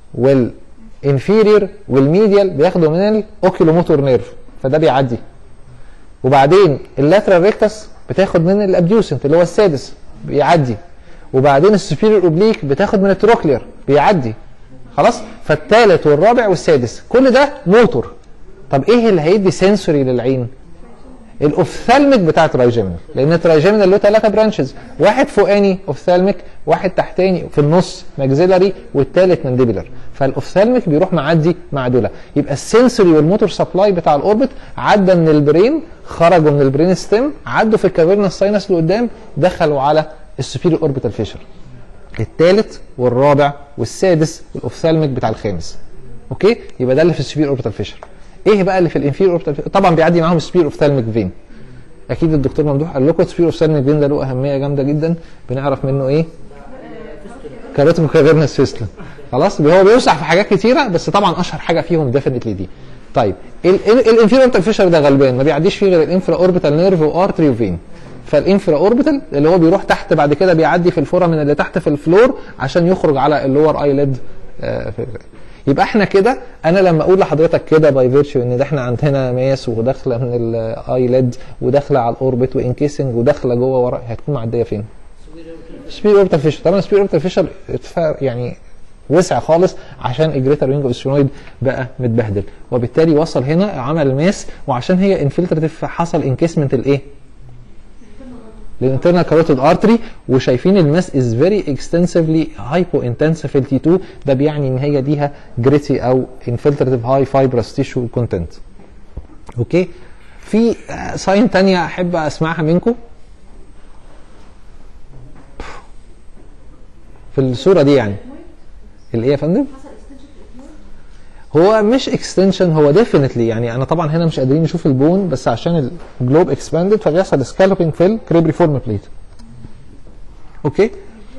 والانفيريور والميديال بياخدوا من الاوكيلوموتور نيرف فده بيعدي وبعدين اللاترال ريكتس بتاخد من الابديوسنت اللي هو السادس بيعدي وبعدين السوبيريور اوبليك بتاخد من التروكلير بيعدي خلاص فالثالث والرابع والسادس كل ده موتور طب ايه اللي هيدي سنسوري للعين الاوفثالميك بتاع الترايجيمينال لان الترايجيمينال له ثلاثه برانشز واحد فوقاني اوفثالميك واحد تحتاني في النص ماكسيلاري والثالث مانديبلر فالاوفثالميك بيروح معدي مع دول يبقى السنسوري والموتور سبلاي بتاع الاوربت عدى من البرين خرجوا من البرين ستيم عدوا في الكافيرنس ساينس لقدام دخلوا على السوبيريور اوربيتال فيشر الثالث والرابع والسادس والاوفثالميك بتاع الخامس اوكي يبقى ده اللي في السوبيريور اوربيتال فيشر ايه بقى اللي في الانفيريور اوربيتال طبعا بيعدي معاهم السبير اوفثالميك فين اكيد الدكتور ممدوح قال لكم السبير اوفثالميك فين ده له اهميه جامده جدا بنعرف منه ايه كاريتو كافيرنس فيستلا خلاص هو بيوسع في حاجات كتيره بس طبعا اشهر حاجه فيهم ديفينتلي دي طيب الانفيريور اوربيتال فيشر ده غلبان ما بيعديش فيه غير الانفرا اوربيتال نيرف وارتري وفين فالانفرا اوربيتال اللي هو بيروح تحت بعد كده بيعدي في الفورامين اللي تحت في الفلور عشان يخرج على اللور اي ليد يبقى احنا كده انا لما اقول لحضرتك كده باي فيرتشو ان ده احنا عندنا ماس وداخله من الاي ليد وداخله على الاوربت وانكيسنج وداخله جوه ورا هتكون معديه فين؟ سبير اوربيتال فيشر طبعا سبير اوربيتال فيشر يعني وسع خالص عشان الجريتر وينج اوسفينويد بقى متبهدل وبالتالي وصل هنا عمل ماس وعشان هي انفلتراتيف حصل انكيسمنت الايه؟ للانترنال كاروتيد ارتري وشايفين الماس از فيري اكستنسفلي هايبو انتنسيف ال تي 2 ده بيعني ان هي ليها جريتي او انفلتراتيف هاي فايبرس تيشو كونتنت اوكي في ساين تانية احب اسمعها منكم في الصوره دي يعني الايه يا فندم هو مش اكستنشن هو ديفينتلي يعني انا طبعا هنا مش قادرين نشوف البون بس عشان الجلوب اكسباندد فبيحصل سكالوبينج في الكريبري فورم بليت اوكي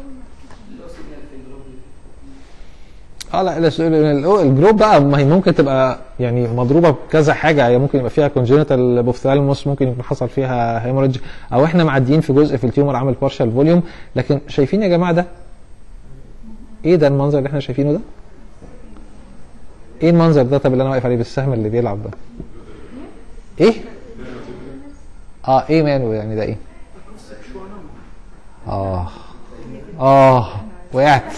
اه لا الجروب بقى ما هي ممكن تبقى يعني مضروبه بكذا حاجه هي ممكن يبقى فيها كونجينيتال بوفثالموس ممكن يكون حصل فيها هيموريدج او احنا معديين في جزء في التيومر عامل بارشال فوليوم لكن شايفين يا جماعه ده ايه ده المنظر اللي احنا شايفينه ده؟ ايه المنظر ده طب اللي انا واقف عليه بالسهم اللي بيلعب ده؟ ايه؟ اه ايه ماله يعني ده ايه؟ اه اه وقعت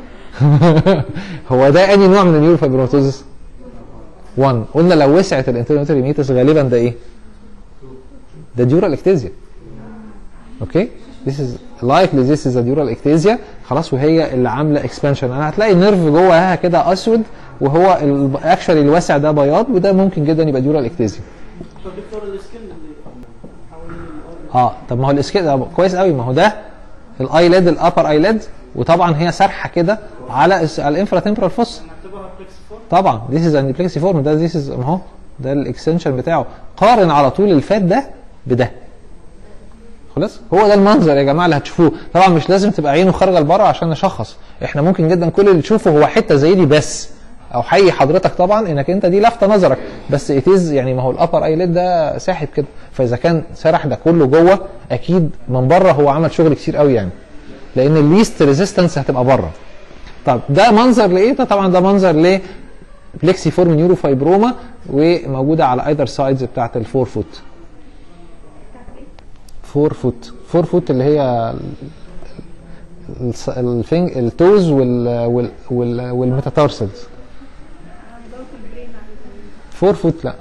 هو ده انهي نوع من النيورو فايبروماتوزس؟ 1 قلنا لو وسعت الانترنوتري ميتس غالبا ده ايه؟ ده ديورال اكتيزيا اوكي؟ this is likely this is a dural ectasia خلاص وهي اللي عامله اكسبانشن انا هتلاقي النيرف جواها كده اسود وهو اكشولي الواسع ده بياض وده ممكن جدا يبقى ديورال اكتيزيا طب دكتور السكن اللي حوالين الارض اه طب ما هو الاسكيل ده كويس قوي ما هو ده الاي ليد الابر اي ليد وطبعا هي سارحه كده على الس- على الانفرا تمبرال فوس نعتبرها بلكس فور طبعا ذيس از ان بلكسي فورم ده ذيس از اهو ده الاكستنشن بتاعه قارن على طول الفات ده بده خلاص هو ده المنظر يا جماعه اللي هتشوفوه طبعا مش لازم تبقى عينه خارجه لبره عشان نشخص احنا ممكن جدا كل اللي تشوفه هو حته زي دي بس او حي حضرتك طبعا انك انت دي لافته نظرك بس اتيز يعني ما هو الابر اي ليد ده ساحب كده فاذا كان سرح ده كله جوه اكيد من بره هو عمل شغل كتير قوي يعني لان الليست ريزيستنس هتبقى بره طب ده منظر لايه ده طبعا ده منظر ل بليكسي فورم نيورو فايبروما وموجوده على ايذر سايدز بتاعت الفور فوت فور فوت فور فوت اللي هي الس- الفينج التوز وال وال وال والميتاتارسلز فور فوت لا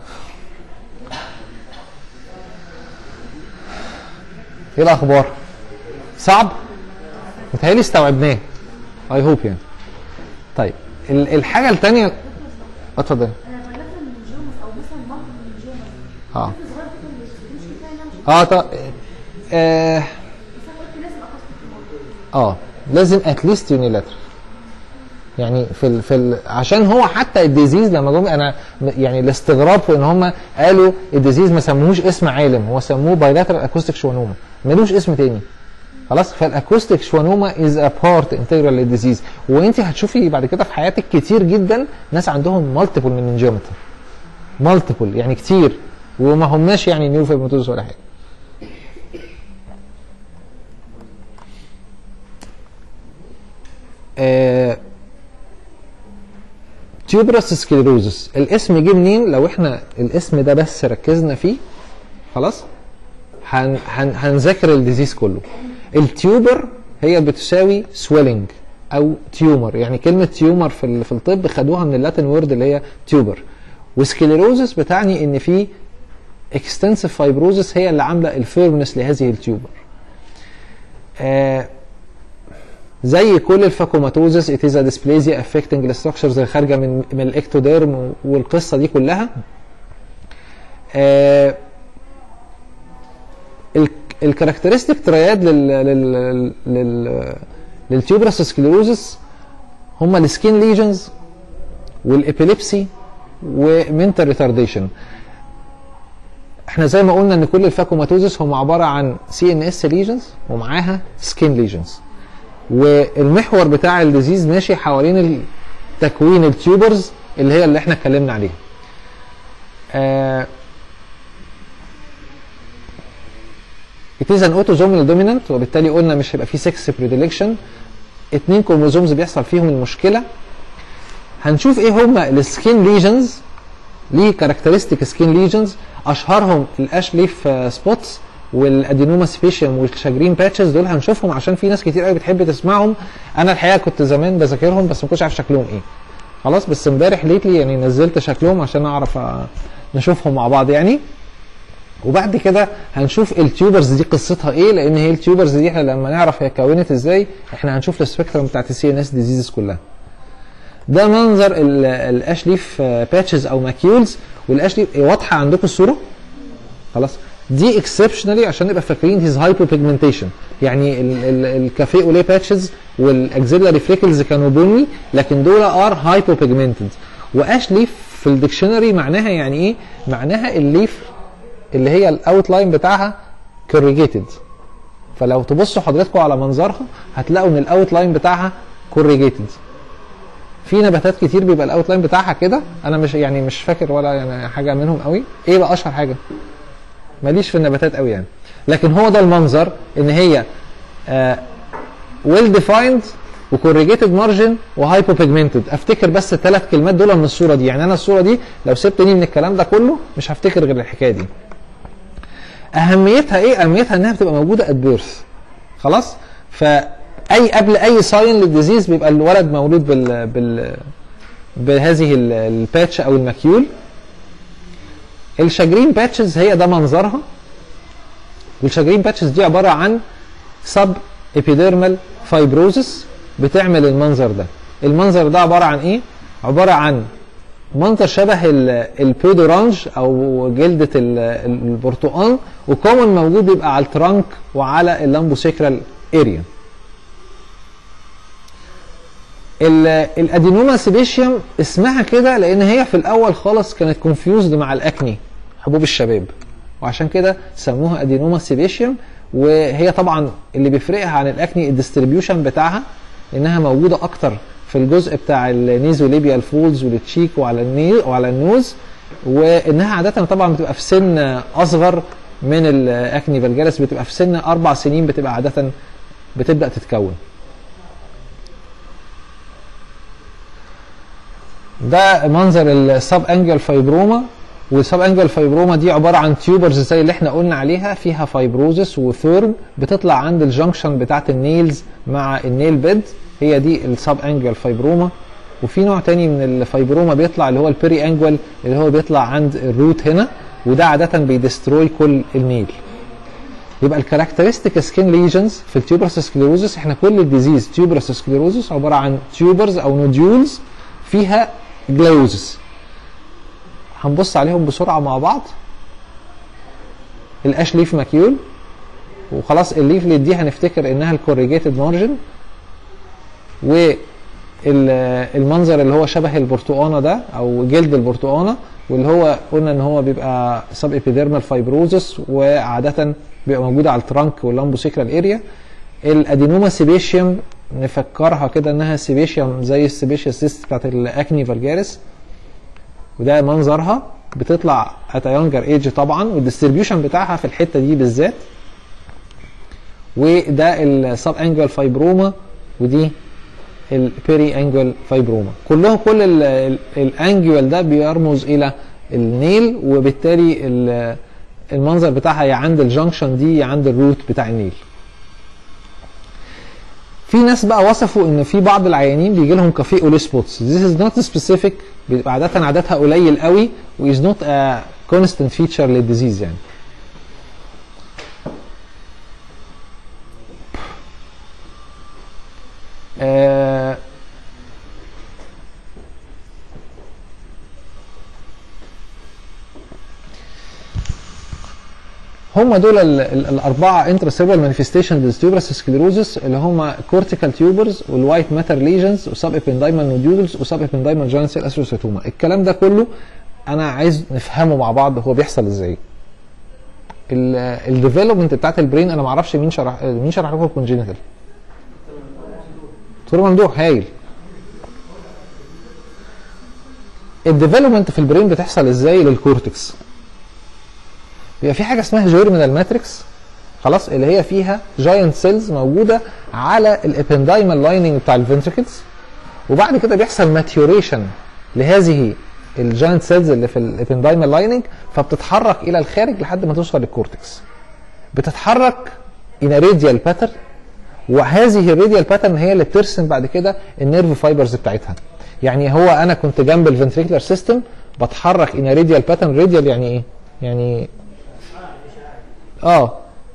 ايه الاخبار صعب متهيألي استوعبناه اي هوب يعني طيب ال- الحاجه الثانيه اتفضل انا بلغت من الجومس او مثلا مرض من الجومس اه طفل صغير بتقول مش مش كفايه انها مش اه طب آه بس انا قلت لازم اخصص في الموضوع اه لازم اتليست يونيلاترال يعني في ال في ال عشان هو حتى الديزيز لما جم انا م- يعني الاستغراب في ان هم قالوا الديزيز ما سموهوش اسم عالم هو سموه بايلاترال اكوستيك شوانوما ملوش اسم تاني خلاص فالاكوستيك شوانوما از ا بارت انتجرال للديزيز وانت هتشوفي بعد كده في حياتك كتير جدا ناس عندهم مالتيبل مننجومتر مالتيبل يعني كتير وما هماش يعني نيوروفيبروتوز ولا حاجه آه تيوبرس سكليروزس الاسم جه منين لو احنا الاسم ده بس ركزنا فيه خلاص هن هن هنذاكر الديزيز كله التيوبر هي بتساوي سويلنج او تيومر يعني كلمه تيومر في ال- في الطب خدوها من اللاتين وورد اللي هي تيوبر وسكليروزس بتعني ان في اكستنسيف فايبروزس هي اللي عامله الفيرمنس لهذه التيوبر آه زي كل الفاكوماتوزس it is a dysplasia affecting the structures اللي خارجه من من الاكتوديرم والقصه دي كلها آه الكاركترستيك ترياد لل لل لل للتيوبرس سكليروزس هما السكين ليجنز والابيليبسي ومنتال ريتارديشن احنا زي ما قلنا ان كل الفاكوماتوزس هم عباره عن سي ان اس ليجنز ومعاها سكين ليجنز والمحور بتاع الديزيز ماشي حوالين تكوين التيوبرز اللي هي اللي احنا اتكلمنا عليها آه It is an autosomal dominant وبالتالي قلنا مش هيبقى فيه sex predilection اتنين كروموزومز بيحصل فيهم المشكله هنشوف ايه هما السكين ليجنز ليه كاركترستيك سكين ليجنز اشهرهم الاش ليف سبوتس والادينوما سبيشيوم والشاجرين باتشز دول هنشوفهم عشان في ناس كتير قوي بتحب تسمعهم انا الحقيقه كنت زمان بذاكرهم بس ما كنتش عارف شكلهم ايه خلاص بس امبارح ليتلي يعني نزلت شكلهم عشان اعرف آه، نشوفهم مع بعض يعني وبعد كده هنشوف التيوبرز دي قصتها ايه لان هي التيوبرز دي احنا لما نعرف هي اتكونت ازاي احنا هنشوف السبيكترم بتاعت السي ان اس ديزيزز كلها ده منظر ال- الاشليف باتشز او ماكيولز والاشليف واضحه عندكم الصوره خلاص دي اكسبشنالي عشان نبقى فاكرين هيز هايبو بيجمنتيشن يعني الكافيه اولي باتشز والاكزيلاري فريكلز كانوا بني لكن دول ار هايبو بيجمنتد واشليف في الديكشنري معناها يعني ايه؟ معناها الليف اللي هي الاوت لاين بتاعها كوريجيتد فلو تبصوا حضراتكم على منظرها هتلاقوا ان الاوت لاين بتاعها كوريجيتد في نباتات كتير بيبقى الاوت لاين بتاعها كده انا مش يعني مش فاكر ولا يعني حاجه منهم قوي ايه بقى اشهر حاجه ماليش في النباتات قوي يعني لكن هو ده المنظر ان هي ويل ديفايند وكوريجيتد مارجن وهايبو بيجمنتد افتكر بس الثلاث كلمات دول من الصوره دي يعني انا الصوره دي لو سبتني من الكلام ده كله مش هفتكر غير الحكايه دي اهميتها ايه اهميتها انها بتبقى موجوده ات بيرث خلاص فاي قبل اي ساين للديزيز بيبقى الولد مولود بال بال بهذه ال- الباتش او المكيول الشاجرين باتشز هي ده منظرها والشاجرين باتشز دي عباره عن سب ابيديرمال فايبروزس بتعمل المنظر ده المنظر ده عباره عن ايه عباره عن منظر شبه ال- البيدورانج او جلده ال- البرتقال وكومن موجود بيبقى على الترانك وعلى اللامبوسيكرال اريا الادينوما سيبيشيوم اسمها كده لان هي في الاول خالص كانت كونفيوزد مع الاكني حبوب الشباب وعشان كده سموها ادينوما سيبيشيوم وهي طبعا اللي بيفرقها عن الاكني الديستريبيوشن بتاعها انها موجوده اكتر في الجزء بتاع النيزوليبيال فولز والتشيك وعلى الني وعلى النوز وانها عاده طبعا بتبقى في سن اصغر من الاكني فالجالس بتبقى في سن اربع سنين بتبقى عاده بتبدا تتكون ده منظر السب انجل فايبروما والسب انجل فايبروما دي عباره عن تيوبرز زي اللي احنا قلنا عليها فيها فايبروزس وثورم بتطلع عند الجنكشن بتاعت النيلز مع النيل بيد هي دي السب انجل فايبروما وفي نوع تاني من الفايبروما بيطلع اللي هو البيري انجل اللي هو بيطلع عند الروت هنا وده عاده بيدستروي كل النيل يبقى الكاركترستيك سكين ليجنز في التيوبرس سكليروزس احنا كل الديزيز تيوبرس سكليروزس عباره عن تيوبرز او نوديولز فيها جلايوزس هنبص عليهم بسرعه مع بعض الاش ليف ماكيول وخلاص الليفلت دي هنفتكر انها الكوريجيتد مارجن والمنظر اللي هو شبه البرتقانه ده او جلد البرتقانه واللي هو قلنا ان هو بيبقى سب ابيديرمال فايبروزس وعاده بيبقى موجوده على الترانك واللامبوسيكرال اريا الادينوما سيبيشيوم نفكرها كده انها سيبيشيوم زي السيبيشيا سيست بتاعت الاكني فالجاريس وده منظرها بتطلع ات يونجر ايج طبعا والديستريبيوشن بتاعها في الحته دي بالذات وده السب انجل فايبروما ودي البيري انجل فايبروما كلهم كل الانجول ده بيرمز الى النيل وبالتالي ال- المنظر بتاعها يا عند الجنكشن دي يا عند الروت بتاع النيل في ناس بقى وصفوا ان في بعض العيانين بيجي لهم كافيه اولي سبوتس this is not specific بيبقى عاده عددها قليل قوي و is not a constant feature للديزيز يعني آه هم دول ال- ال- الاربعه انترسيبل مانيفستيشن ديستيوبرس سكليروزس اللي هم كورتيكال تيوبرز والوايت ماتر ليجنز وسب ابندايمال نوديولز وسب ابندايمال جوينت سيل اسروسيتوما الكلام ده كله انا عايز نفهمه مع بعض هو بيحصل ازاي الديفلوبمنت بتاعت البرين انا ما اعرفش مين شرح مين شرح لكم الكونجينيتال دكتور ممدوح هايل الديفلوبمنت في البرين بتحصل ازاي للكورتكس بيبقى في حاجه اسمها جيرمينال ماتريكس خلاص اللي هي فيها جاينت سيلز موجوده على الابندايمال لايننج بتاع الفنتركلز وبعد كده بيحصل ماتيوريشن لهذه الجاينت سيلز اللي في الابندايمال لايننج فبتتحرك الى الخارج لحد ما توصل للكورتكس بتتحرك in a radial pattern وهذه الراديال باترن هي اللي بترسم بعد كده النيرف فايبرز بتاعتها يعني هو انا كنت جنب الفنتريكولار سيستم بتحرك ان راديال باترن راديال يعني ايه يعني اه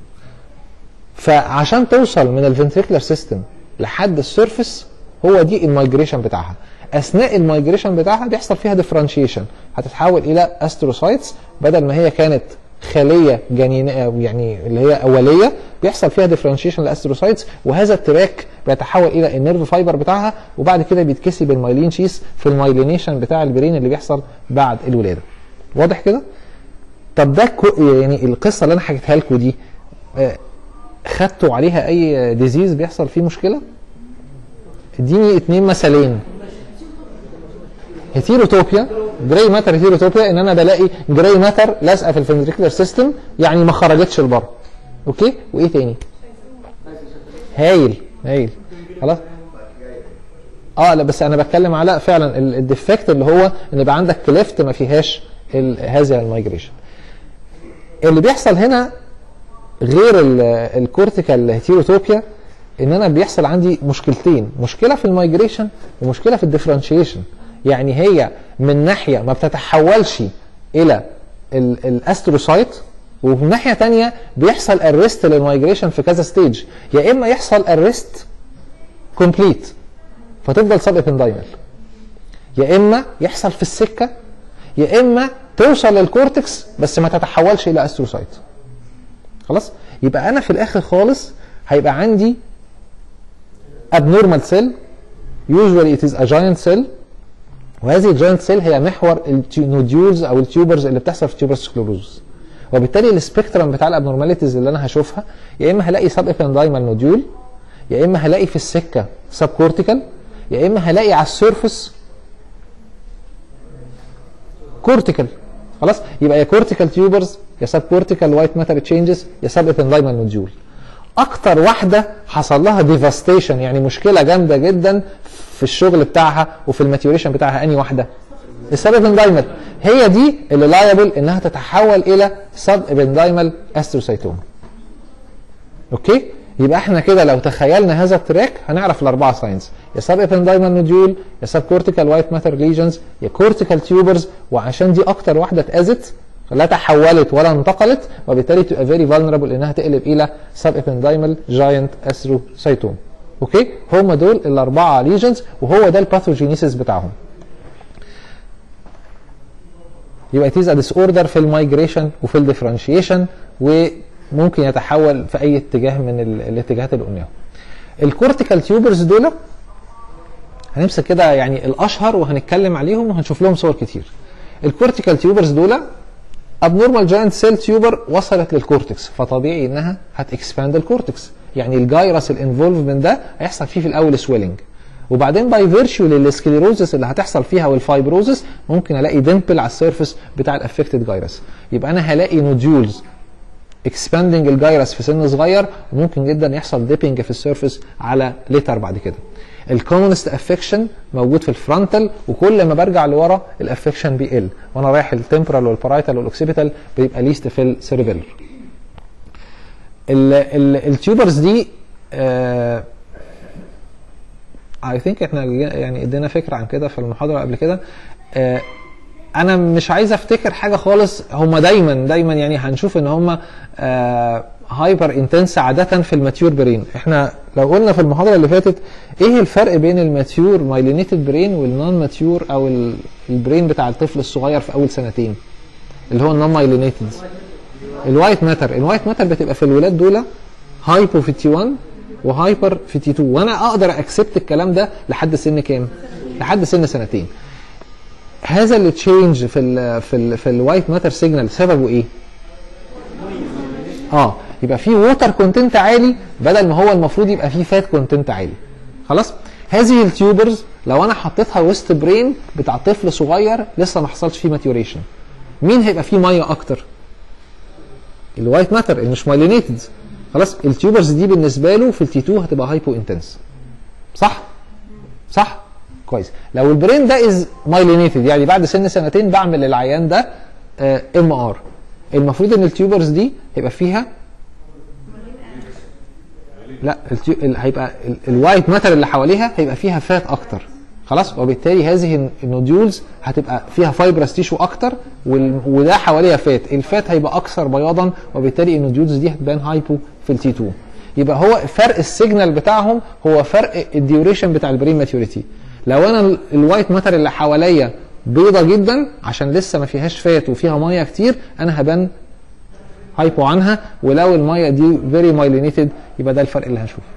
فعشان توصل من الفنتريكولار سيستم لحد السيرفس هو دي المايجريشن بتاعها اثناء المايجريشن بتاعها بيحصل فيها ديفرنشيشن هتتحول الى استروسايتس بدل ما هي كانت خليه جنينيه يعني اللي هي اوليه بيحصل فيها ديفرنشيشن لاستروسايتس وهذا التراك بيتحول الى النيرف فايبر بتاعها وبعد كده بيتكسي بالمايلين شيس في المايلينيشن بتاع البرين اللي بيحصل بعد الولاده واضح كده طب ده كو يعني القصه اللي انا حكيتها لكم دي آه، خدتوا عليها اي ديزيز بيحصل فيه مشكله اديني اتنين مثالين هيتيروتوبيا جراي ماتر هيتيروتوبيا ان انا بلاقي جراي ماتر لازقه في الفنتريكولار سيستم يعني ما خرجتش لبره اوكي وايه تاني هايل هايل خلاص اه لا بس انا بتكلم على فعلا ال- الديفكت اللي هو ان يبقى عندك كليفت ما فيهاش ال- هذا المايجريشن اللي بيحصل هنا غير ال- الكورتيكال هيتيروتوبيا ان انا بيحصل عندي مشكلتين مشكله في المايجريشن ومشكله في الديفرنشيشن يعني هي من ناحيه ما بتتحولش الى ال- الاستروسايت ومن ناحيه تانية بيحصل ارست للمايجريشن في كذا ستيج يا اما يحصل ارست كومبليت فتفضل سب ابندايمال يا اما يحصل في السكه يا اما توصل للكورتكس بس ما تتحولش الى استروسايت خلاص يبقى انا في الاخر خالص هيبقى عندي abnormal cell usually it is a giant cell وهذه الجاينت سيل هي محور النوديولز او التيوبرز اللي بتحصل في تيوبر سكلوروز وبالتالي السبيكترم بتاع الابنورماليتيز اللي انا هشوفها يا اما هلاقي سب ابندايمال نوديول يا اما هلاقي في السكه سب كورتيكال يا اما هلاقي على السيرفس كورتيكال خلاص يبقى يا كورتيكال تيوبرز يا سب كورتيكال وايت ماتر تشينجز يا سب ابندايمال نوديول اكتر واحده حصل لها ديفاستيشن يعني مشكله جامده جدا في الشغل بتاعها وفي الماتيوريشن بتاعها اني واحده السب ابندايمال هي دي اللي لايبل انها تتحول الى سب ابندايمال استروسايتوما اوكي يبقى احنا كده لو تخيلنا هذا التراك هنعرف الاربعه ساينز يا سب ابندايمال نوديول يا سب كورتيكال وايت ماتر ليجنز يا كورتيكال تيوبرز وعشان دي اكتر واحده اتاذت لا تحولت ولا انتقلت وبالتالي تبقى فيري فولنربل انها تقلب الى سب ابندايمال جاينت استروسايتوم اوكي هم دول الاربعه ليجنز وهو ده الباثوجينيسيس بتاعهم يبقى تيز ديس اوردر في المايجريشن وفي الديفرنشيشن وممكن يتحول في اي اتجاه من ال- الاتجاهات اللي قلناها. الكورتيكال تيوبرز دول هنمسك كده يعني الاشهر وهنتكلم عليهم وهنشوف لهم صور كتير. الكورتيكال تيوبرز دول ابنورمال جاينت سيل تيوبر وصلت للكورتكس فطبيعي انها هتكسباند الكورتكس يعني الجايرس الانفولفمنت ده هيحصل فيه في الاول سويلنج وبعدين باي فيرتشو للسكليروزس اللي هتحصل فيها والفايبروزس ممكن الاقي ديمبل على السيرفيس بتاع الافكتد جايرس يبقى انا هلاقي نوديولز اكسباندنج الجايرس في سن صغير وممكن جدا يحصل ديبنج في السيرفيس على ليتر بعد كده الكومنست افكشن موجود في الفرونتال وكل ما برجع لورا الافكشن بيقل وانا رايح التمبرال والبارايتال والاوكسيبيتال بيبقى ليست في السيربيلر التيوبرز دي اي ثينك احنا يعني ادينا فكره عن كده في المحاضره قبل كده آه، انا مش عايز افتكر حاجه خالص هم دايما دايما يعني هنشوف ان هم هايبر انتنس عاده في الماتيور برين احنا لو قلنا في المحاضره اللي فاتت ايه الفرق بين الماتيور مايلينيتد برين والنون ماتيور او ال- البرين بتاع الطفل الصغير في اول سنتين اللي هو النون مايلينيتد الوايت ماتر الوايت ماتر بتبقى في الولاد دول هايبو في تي 1 وهايبر في تي 2 وانا اقدر اكسبت الكلام ده لحد سن كام لحد سن سنتين هذا اللي تشينج في ال في ال في الوايت ماتر سيجنال سببه ايه اه يبقى في ووتر كونتنت عالي بدل ما هو المفروض يبقى فيه فات كونتنت عالي خلاص هذه التيوبرز لو انا حطيتها وسط برين بتاع طفل صغير لسه ما حصلش فيه ماتيوريشن مين هيبقى فيه ميه اكتر الوايت ماتر اللي مش مايلينيتد خلاص التيوبرز دي بالنسبه له في التي 2 هتبقى هايبو انتنس صح صح كويس لو البرين ده از مايلينيتد يعني بعد سن سنتين بعمل للعيان ده ام ار المفروض ان التيوبرز دي هيبقى فيها لا التيو... ال... هيبقى ال- الوايت ماتر اللي حواليها هيبقى فيها فات اكتر خلاص وبالتالي هذه النوديولز هتبقى فيها فايبرس تيشو اكتر وال... وده حواليها فات الفات هيبقى اكثر بياضا وبالتالي النوديولز دي هتبان هايبو في التي 2 يبقى هو فرق السيجنال بتاعهم هو فرق الديوريشن بتاع البرين ماتيوريتي لو انا ال- الوايت ماتر اللي حواليا بيضة جدا عشان لسه ما فيهاش فات وفيها ميه كتير انا هبان هايبو عنها ولو الميه دي فيري مايلينيتد يبقى ده الفرق اللي هنشوفه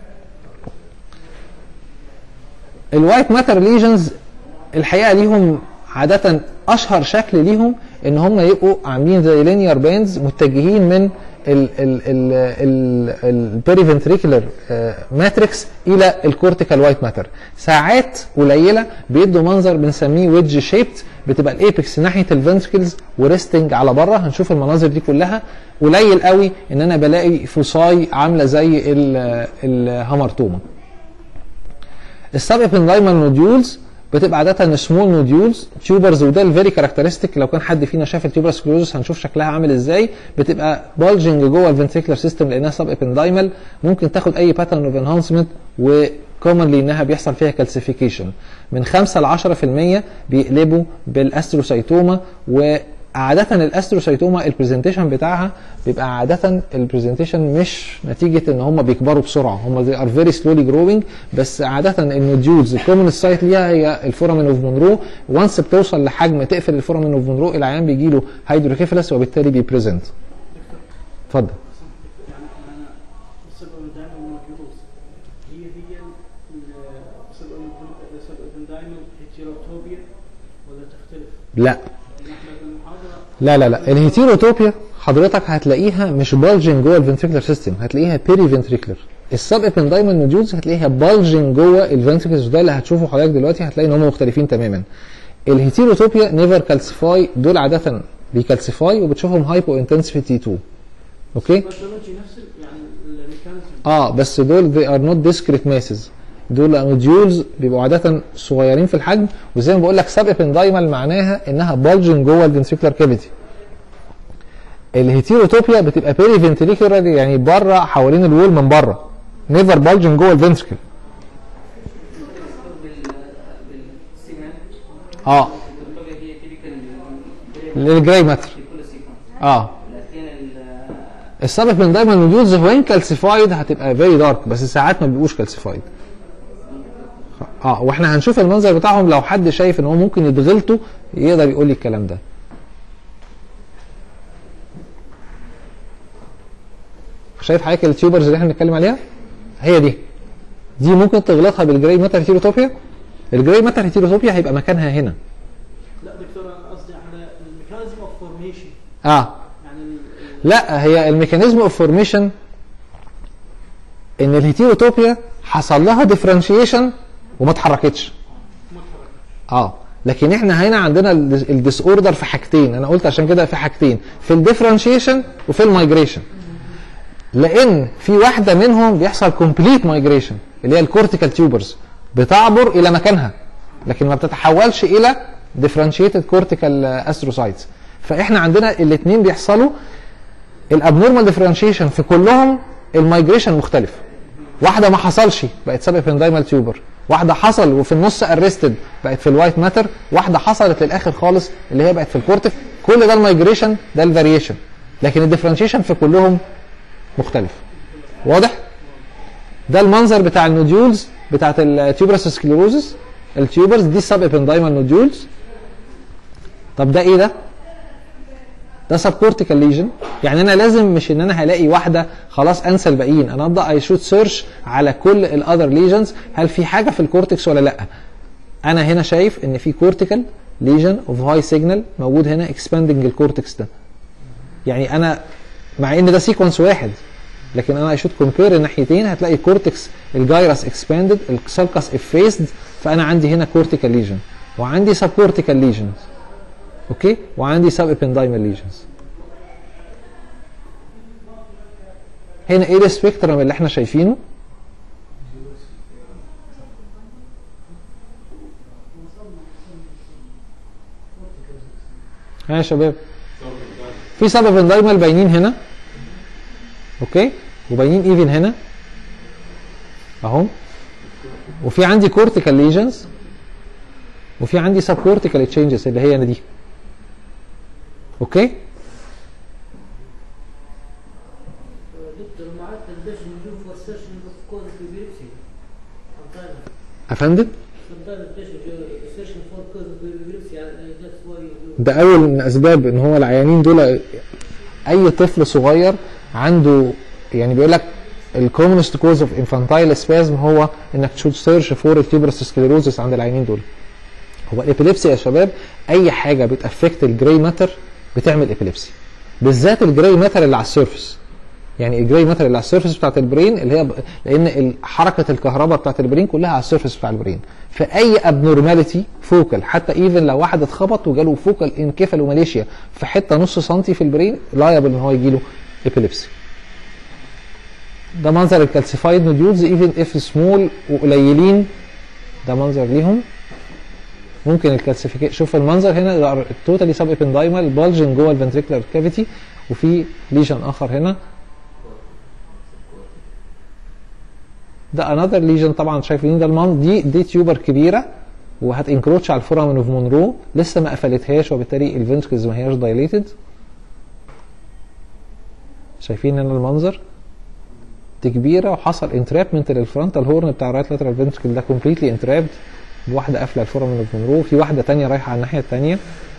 الوايت ماتر ليجنز الحقيقه ليهم عاده اشهر شكل ليهم ان هم يبقوا عاملين زي لينير باندز متجهين من البيريفنتريكولار ماتريكس الى الكورتيكال وايت ماتر ساعات قليله بيدوا منظر بنسميه ويدج شيبت بتبقى الايبكس ناحيه الفنتركلز وريستنج على بره هنشوف المناظر دي كلها قليل قوي ان انا بلاقي فصاي عامله زي ال- الهامرتوما السب ابندايمال نوديولز بتبقى عاده سمول نوديولز تيوبرز وده الفيري كاركترستيك لو كان حد فينا شاف التيوبر سكلوزس هنشوف شكلها عامل ازاي بتبقى بالجنج جوه الفنتريكولار سيستم لانها سب ابندايمال ممكن تاخد اي باترن اوف انهانسمنت وكومنلي انها بيحصل فيها كالسيفيكيشن من 5 ل 10% بيقلبوا بالاستروسايتوما وعادة الاستروسايتوما البرزنتيشن بتاعها بيبقى عادة البرزنتيشن مش نتيجة ان هم بيكبروا بسرعة هم they are very slowly growing بس عادة النوديولز الكومن سايت ليها هي الفورامين اوف مونرو وانس بتوصل لحجم تقفل الفورامين اوف مونرو العيان بيجي له هيدروكيفالس وبالتالي بيبريزنت اتفضل يعني انا السبب دايما الموجودوس هي هي السبب السبب دايما هيتيروتوبيا ولا تختلف؟ لا يعني احنا في المحاضره لا لا لا الهيتيروتوبيا حضرتك هتلاقيها مش بالجنج جوه الفنتريكولار سيستم هتلاقيها بيري فنتريكولار السب ابندايمال نوديولز هتلاقيها بالجنج جوه الفنتريكولار ده اللي هتشوفه حضرتك دلوقتي هتلاقي ان هم مختلفين تماما الهيتيروتوبيا نيفر كالسيفاي دول عاده بيكالسيفاي وبتشوفهم هايبو انتنسيتي 2 اوكي باثولوجي نفس ال- يعني الميكانيزم اه بس دول they are not discrete masses دول نوديولز بيبقوا عاده صغيرين في الحجم وزي ما بقول لك سب ابندايمال معناها انها بولجن جوه الفنتريكولار كافيتي الهيتيروتوبيا بتبقى بيري فنتريكولار يعني بره حوالين الوول من بره نيفر بولجن جوه الفنتريكل بالسيمان اه الدكتوريا هي تيبيكال للجراي ماتر كل سيكونس اه لكن ال- السبب من دايما نوديولز وين كالسيفايد هتبقى فيري دارك بس ساعات ما بيبقوش كالسيفايد اه واحنا هنشوف المنظر بتاعهم لو حد شايف ان هو ممكن يتغلطوا يقدر يقول لي الكلام ده شايف حضرتك التيوبرز اللي احنا بنتكلم عليها هي دي دي ممكن تغلطها بالجراي ماتر هيتيروتوبيا الجراي ماتر هيتيروتوبيا هيبقى مكانها هنا لا دكتور انا قصدي على الميكانيزم اوف فورميشن اه يعني ال- ال- لا هي الميكانيزم اوف فورميشن ان الهيتيروتوبيا حصل لها ديفرنشيشن وما اتحركتش اه لكن احنا هنا عندنا الديس اوردر في حاجتين انا قلت عشان كده في حاجتين في الديفرنشيشن وفي المايجريشن لان في واحده منهم بيحصل كومبليت مايجريشن اللي هي الكورتيكال تيوبرز بتعبر الى مكانها لكن ما بتتحولش الى ديفرنشيتد كورتيكال استروسايتس فاحنا عندنا الاثنين بيحصلوا الابنورمال ديفرنشيشن في كلهم المايجريشن مختلف واحده ما حصلش بقت سب ابندايمال تيوبر واحده حصل وفي النص ارستد بقت في الوايت ماتر واحده حصلت للاخر خالص اللي هي بقت في الكورتك كل ده المايجريشن ده الفاريشن لكن الديفرنشيشن في كلهم مختلف واضح ده المنظر بتاع النوديولز بتاعت التيوبرس سكليروزس التيوبرز دي السب ابندايمال نوديولز طب ده ايه ده ده سب كورتيكال ليجن يعني انا لازم مش ان انا هلاقي واحده خلاص انسى الباقيين انا ابدا اي شوت سيرش على كل الاذر ليجنز هل في حاجه في الكورتكس ولا لا انا هنا شايف ان في كورتيكال ليجن اوف هاي سيجنال موجود هنا اكسباندنج الكورتكس ده يعني انا مع ان ده سيكونس واحد لكن انا اشوت كومبير الناحيتين هتلاقي الكورتكس الجايرس اكسباندد السالكس افيسد فانا عندي هنا كورتيكال ليجن وعندي سب كورتيكال ليجنز اوكي وعندي سب ابندايمال ليجنز هنا ايه السبيكترم اللي احنا شايفينه ها يا شباب في سب ابندايمال باينين هنا اوكي وباينين ايفن هنا اهو وفي عندي كورتيكال ليجنز وفي عندي سب كورتيكال تشينجز اللي هي دي اوكي دكتور معدل البيشن يجوب فور سيرشن اوف كوز بيبسي افندم sometimes البيشن سيرشن فور كوز بيبسي that's why you do ده اول من اسباب ان هو العيانين دول اي طفل صغير عنده يعني بيقول لك الكومنست كوز اوف انفانتايل سبازم هو انك تشوف سيرش فور التيوبرس سكليروزس عند العيانين دول هو الابيليبسي يا شباب اي حاجه بتافكت الجراي ماتر بتعمل ابيليبسي بالذات الجراي ماتر اللي على السيرفس يعني الجراي ماتر اللي على السيرفس بتاعت البرين اللي هي ب... لان ال- حركه الكهرباء بتاعت البرين كلها على السيرفس بتاع البرين فاي ابنورماليتي فوكال حتى ايفن لو واحد اتخبط وجاله فوكال انكيفالوماليشيا في حته نص سنتي في البرين لايبل ان هو يجيله ابيليبسي ده منظر الكالسيفايد نوديولز ايفن اف سمول وقليلين ده منظر ليهم ممكن الكالسيفيكيشن شوف المنظر هنا التوتالي سب ابندايمال بالجن جوه الفنتريكولار كافيتي وفي ليجن اخر هنا ده انذر ليجن طبعا شايفين ده المنظر دي دي تيوبر كبيره وهتنكروتش على الفورامين اوف مونرو لسه ما قفلتهاش وبالتالي الفنتركلز ما هياش دايليتد شايفين هنا المنظر دي كبيره وحصل انترابمنت للفرونتال هورن بتاع الرايت لاترال فنتركل ده كومبليتلي انترابد بواحده قافله الفورامين اوف مونرو في واحده تانية رايحه على الناحيه التانية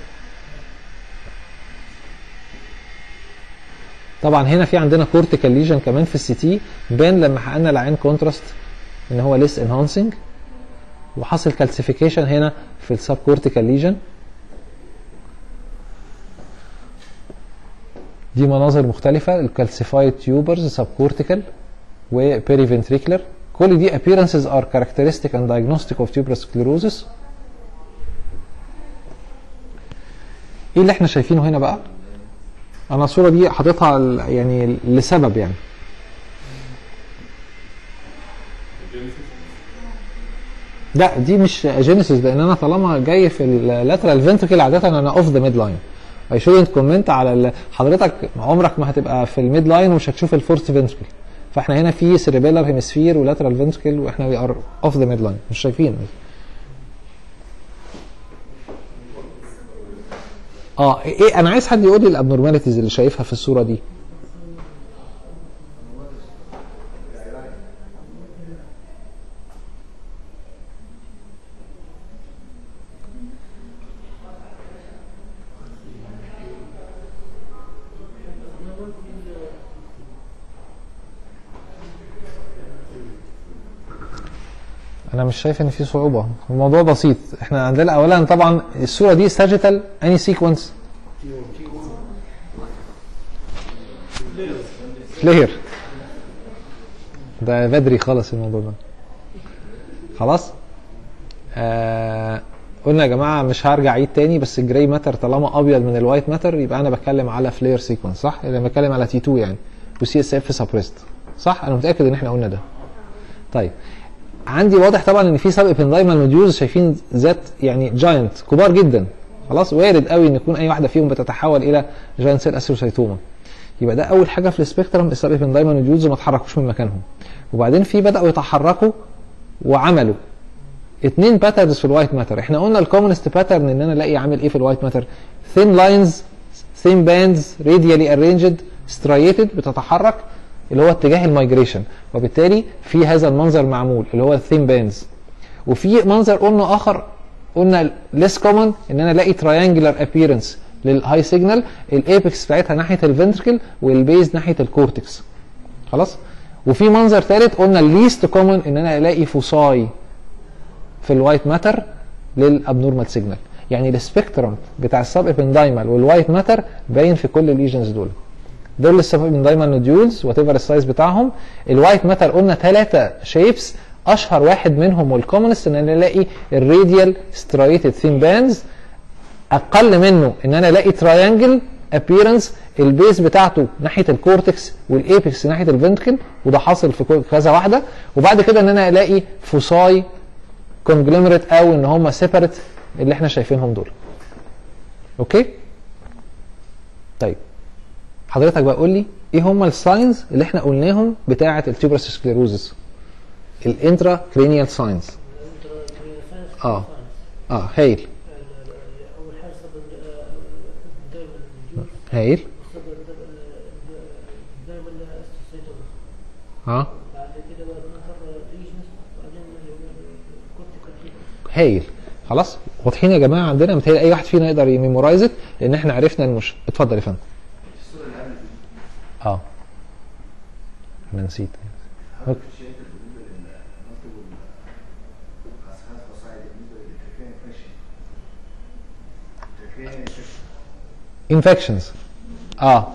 طبعا هنا في عندنا كورتيكال ليجن كمان في السي تي بان لما حققنا العين كونتراست ان هو ليس انهانسنج وحصل كالسيفيكيشن هنا في السب كورتيكال ليجن دي مناظر مختلفة الكالسيفايد تيوبرز سب كورتيكال وبيري فنتريكلر كل دي appearances are characteristic and diagnostic of tuberous sclerosis ايه اللي احنا شايفينه هنا بقى انا الصورة دي حاططها ل- يعني لسبب يعني لا دي مش جينيسيس لان انا طالما جاي في اللاترال فنتركل عاده انا اوف ذا ميد لاين اي شودنت كومنت على ال- حضرتك عمرك ما هتبقى في الميد لاين ومش هتشوف الفورث فنتركل فاحنا هنا في سيريبيلار هيمسفير ولاترال فنتركل واحنا وي ار اوف ذا ميد لاين مش شايفين اه ايه انا عايز حد يقول لي الابنورماليتيز اللي شايفها في الصوره دي انا مش شايف ان في صعوبه الموضوع بسيط احنا عندنا اولا طبعا الصوره دي ساجيتال اني سيكونس فلير ده بدري خالص الموضوع ده خلاص آه قلنا يا جماعه مش هرجع عيد تاني بس الجراي ماتر طالما ابيض من الوايت ماتر يبقى انا بتكلم على فلير سيكونس صح؟ انا بتكلم على تي 2 يعني وسي اس اف سبريست صح؟ انا متاكد ان احنا قلنا ده طيب عندي واضح طبعا ان في سب ابندايمال نوديولز شايفين ذات يعني جاينت كبار جدا خلاص وارد قوي ان يكون اي واحده فيهم بتتحول الى جاينت سيل اسيروسايتوما يبقى ده اول حاجه في السبيكترم السب ابندايمال نوديولز ما اتحركوش من مكانهم وبعدين في بداوا يتحركوا وعملوا اتنين باترنز في الوايت ماتر احنا قلنا الكومنست باترن ان انا الاقي عامل ايه في الوايت ماتر ثين لاينز ثين باندز راديالي ارينجد ستريتد بتتحرك اللي هو اتجاه المايجريشن وبالتالي في هذا المنظر معمول اللي هو الثين باندز وفي منظر قلنا اخر قلنا ليس كومن ان انا الاقي تراينجلر ابييرنس للهاي سيجنال الايبكس بتاعتها ناحيه الفنتركل والبيز ناحيه الكورتكس خلاص وفي منظر ثالث قلنا الليست كومن ان انا الاقي فوساي في الوايت ماتر للابنورمال سيجنال يعني السبيكترم بتاع السب ابندايمال والوايت ماتر باين في كل الليجنز دول دول السب ابندايمال نوديولز وات ايفر السايز بتاعهم الوايت ماتر قلنا ثلاثه شيبس اشهر واحد منهم والكومنست ان انا الاقي الراديال سترايتد ثين باندز اقل منه ان انا الاقي تراينجل ابييرنس البيز بتاعته ناحيه الكورتكس والايبكس ناحيه الفنتركل وده حاصل في كل- كذا واحده وبعد كده ان انا الاقي فوساي كونجلوميريت او ان هم سيبريت اللي احنا شايفينهم دول اوكي طيب حضرتك بقى قول لي ايه هم الساينز اللي احنا قلناهم بتاعه التيوبرس سكليروزس الانترا كرينيال ساينز اه اه هايل اول حاجه صدر دايما الجيوش هايل صدر دايما استوسيتوم اه بعد كده بقى نظهر ريجنس بعدين كورتيكال هايل خلاص واضحين يا جماعه عندنا متهيألي اي واحد فينا يقدر يميمورايز لان احنا عرفنا المش اتفضل يا فندم اه انا نسيت أوكي. انفكشنز اه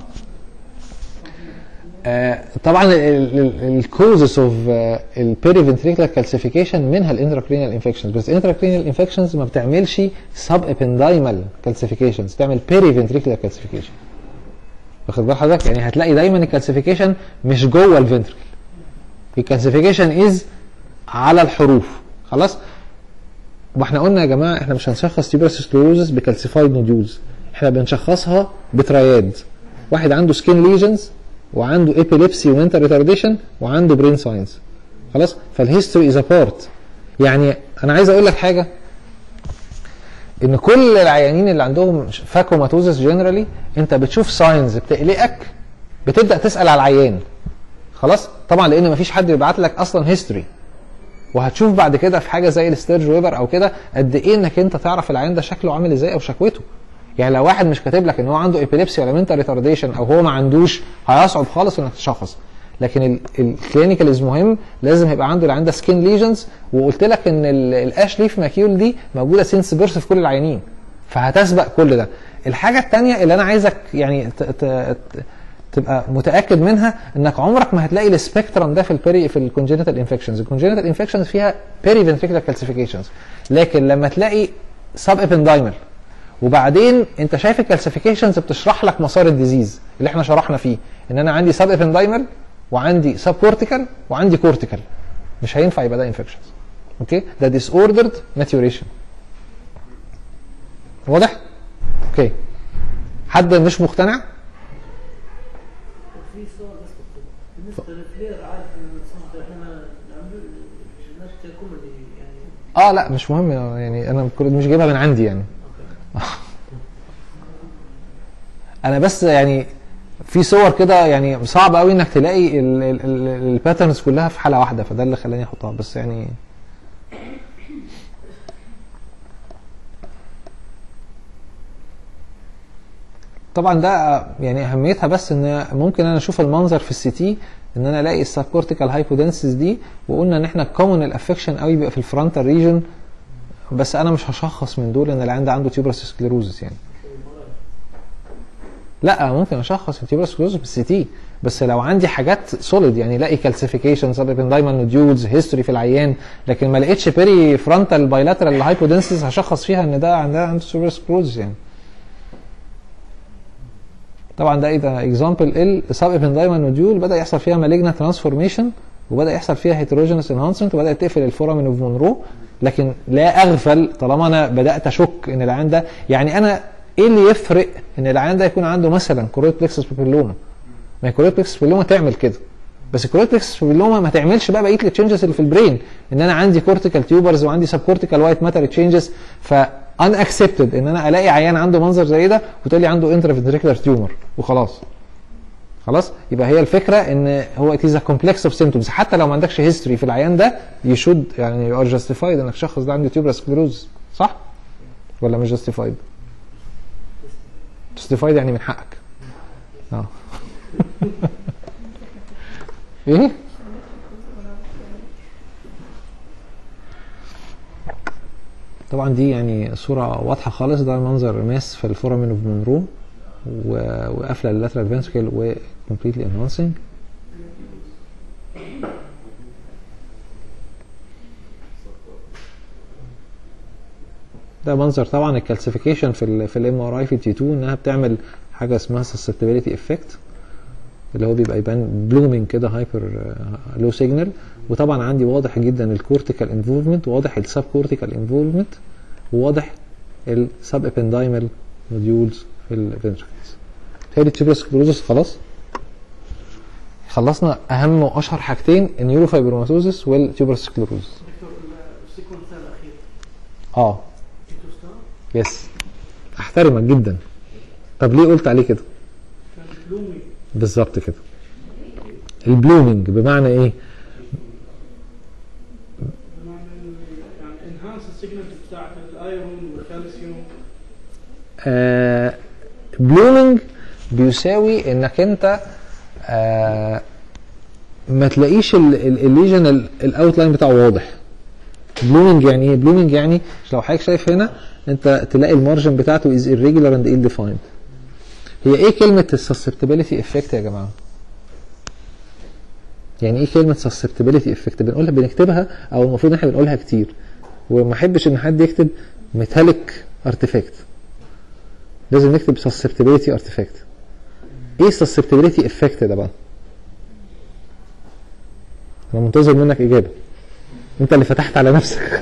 آه، طبعا الكوزز اوف البيريفنتريكولار كالسيفيكيشن منها الانتراكرينيال انفكشنز بس الانتراكرينيال انفكشنز ما بتعملش سب ابندايمال كالسيفيكيشنز بتعمل بيريفنتريكولار كالسيفيكيشن واخد بال حضرتك يعني هتلاقي دايما الكالسيفيكيشن مش جوه الفنتركل الكالسيفيكيشن از على الحروف خلاص واحنا قلنا يا جماعه احنا مش هنشخص تيوبرس سكليروزس بكالسيفايد نوديولز احنا بنشخصها بترياد واحد عنده سكين ليجنز وعنده ايبيليبسي ومنتال ريتارديشن وعنده برين ساينز خلاص فالهيستوري از بارت يعني انا عايز اقول لك حاجه ان كل العيانين اللي عندهم فاكوماتوزس جنرالي انت بتشوف ساينز بتقلقك بتبدا تسال على العيان خلاص طبعا لان مفيش حد بيبعت لك اصلا هيستوري وهتشوف بعد كده في حاجه زي الستيرج ويبر او كده قد ايه انك انت تعرف العيان ده شكله عامل ازاي او شكوته يعني لو واحد مش كاتب لك ان هو عنده ايبيليبسي ولا منتال ريتارديشن او هو ما عندوش هيصعب خالص انك تشخص لكن الكلينيكاليز مهم لازم يبقى عنده اللي عنده سكين ليجنز وقلت لك ان ال- الاش ليف ماكيول دي موجوده سينس بيرث في كل العيانين فهتسبق كل ده الحاجه الثانيه اللي انا عايزك يعني ت- ت- ت- تبقى متاكد منها انك عمرك ما هتلاقي السبيكترم ده في البيري في الكونجينيتال انفكشنز الكونجينيتال انفكشنز فيها بيري فنتريكولار كالسيفيكيشنز لكن لما تلاقي سب ابندايمال وبعدين انت شايف الكالسيفيكيشنز بتشرح لك مسار الديزيز اللي احنا شرحنا فيه ان انا عندي سب ابندايمال وعندي سب كورتيكال وعندي كورتيكال مش هينفع يبقى ده انفكشنز اوكي ده disordered maturation واضح اوكي حد مش مقتنع وفي سؤال بس دكتور بالنسبه للفلير عارف ان الصمت احنا نعمل الناس كوميدي يعني اه لا مش مهم يعني انا كل- مش جايبها من عندي يعني انا بس يعني في صور كده يعني صعب قوي انك تلاقي الباترنز كلها في حاله واحده فده اللي خلاني احطها بس يعني طبعا ده يعني اهميتها بس ان ممكن انا اشوف المنظر في السي تي ان انا الاقي السبكورتيكال هايبودنسيس دي وقلنا ان احنا الكومن الافكشن قوي بيبقى في الفرونتال ريجن بس انا مش هشخص من دول ان اللي عندي عنده تيوبرس سكليروزس يعني لا ممكن اشخص التيوبرس سكليروزس بالسي تي بس لو عندي حاجات سوليد يعني الاقي كالسيفيكيشن سب دايما نوديولز هيستوري في العيان لكن ما لقيتش بيري فرونتال بايلاترال هايبودنسيس هشخص فيها ان ده عندها عنده تيوبرس سكليروزس يعني طبعا ده ايه ده اكزامبل السب ابندايمال نوديول بدا يحصل فيها مالجنا ترانسفورميشن وبدا يحصل فيها هيتروجينس انهانسمنت وبدات تقفل الفورامين اوف مونرو لكن لا اغفل طالما انا بدات اشك ان العيان ده يعني انا ايه اللي يفرق ان العيان ده يكون عنده مثلا كوريت بلكسس بابيلوما ما هي كوريت بلكسس بابيلوما تعمل كده بس الكوريت بلكسس بابيلوما ما تعملش بقى بقيه التشنجز اللي في البرين ان انا عندي كورتيكال تيوبرز وعندي سب كورتيكال وايت ماتر تشينجز ف ان اكسبتد ان انا الاقي عيان عنده منظر زي ده وتقول لي عنده انترافنتريكولار تيومر وخلاص خلاص يبقى هي الفكره ان هو ات از كومبلكس اوف سيمتومز حتى لو ما عندكش هيستوري في العيان ده يو شود يعني يو ار جاستيفايد انك شخص ده عنده تيوبر سكليروز صح ولا مش جاستيفايد جاستيفايد يعني من حقك اه ايه طبعا دي يعني صورة واضحة خالص ده منظر ماس في الفورامين اوف مونرو و- وقافلة اللاترال فنتركل وكومبليتلي انهانسنج ده منظر طبعا الكالسيفيكيشن في ال في الام ار اي في التي 2 انها بتعمل حاجه اسمها susceptibility افكت اللي هو بيبقى يبان بلومينج كده هايبر لو سيجنال وطبعا عندي واضح جدا الكورتيكال انفولفمنت واضح السب كورتيكال انفولفمنت وواضح السب ابندايمال نوديولز في الفنتركلز هي التيوبروسكلوروزس خلاص خلصنا اهم واشهر حاجتين النيوروفايبروماتوزس والتيوبروسكلوروزس دكتور السيكونس الاخير اه تيتوستان يس احترمك جدا طب ليه قلت عليه كده كان بلومي بالظبط كده البلومينج بمعنى ايه بمعنى إنه يعني انهانس السيجنالز بتاعت الايرون والكالسيوم آه بلومينج بيساوي انك انت آه ما تلاقيش ال- ال- الليجن ال- الاوتلاين بتاعه واضح بلومينج يعني ايه بلومينج يعني لو حضرتك شايف هنا انت تلاقي المارجن بتاعته از irregular and ill defined هي ايه كلمه السسبتبيليتي افكت يا جماعه يعني ايه كلمه susceptibility افكت بنقولها بنكتبها او المفروض ان احنا بنقولها كتير وما احبش ان حد يكتب ميتاليك ارتيفاكت لازم نكتب susceptibility artifact ايه susceptibility effect ده بقى انا منتظر منك اجابه انت اللي فتحت على نفسك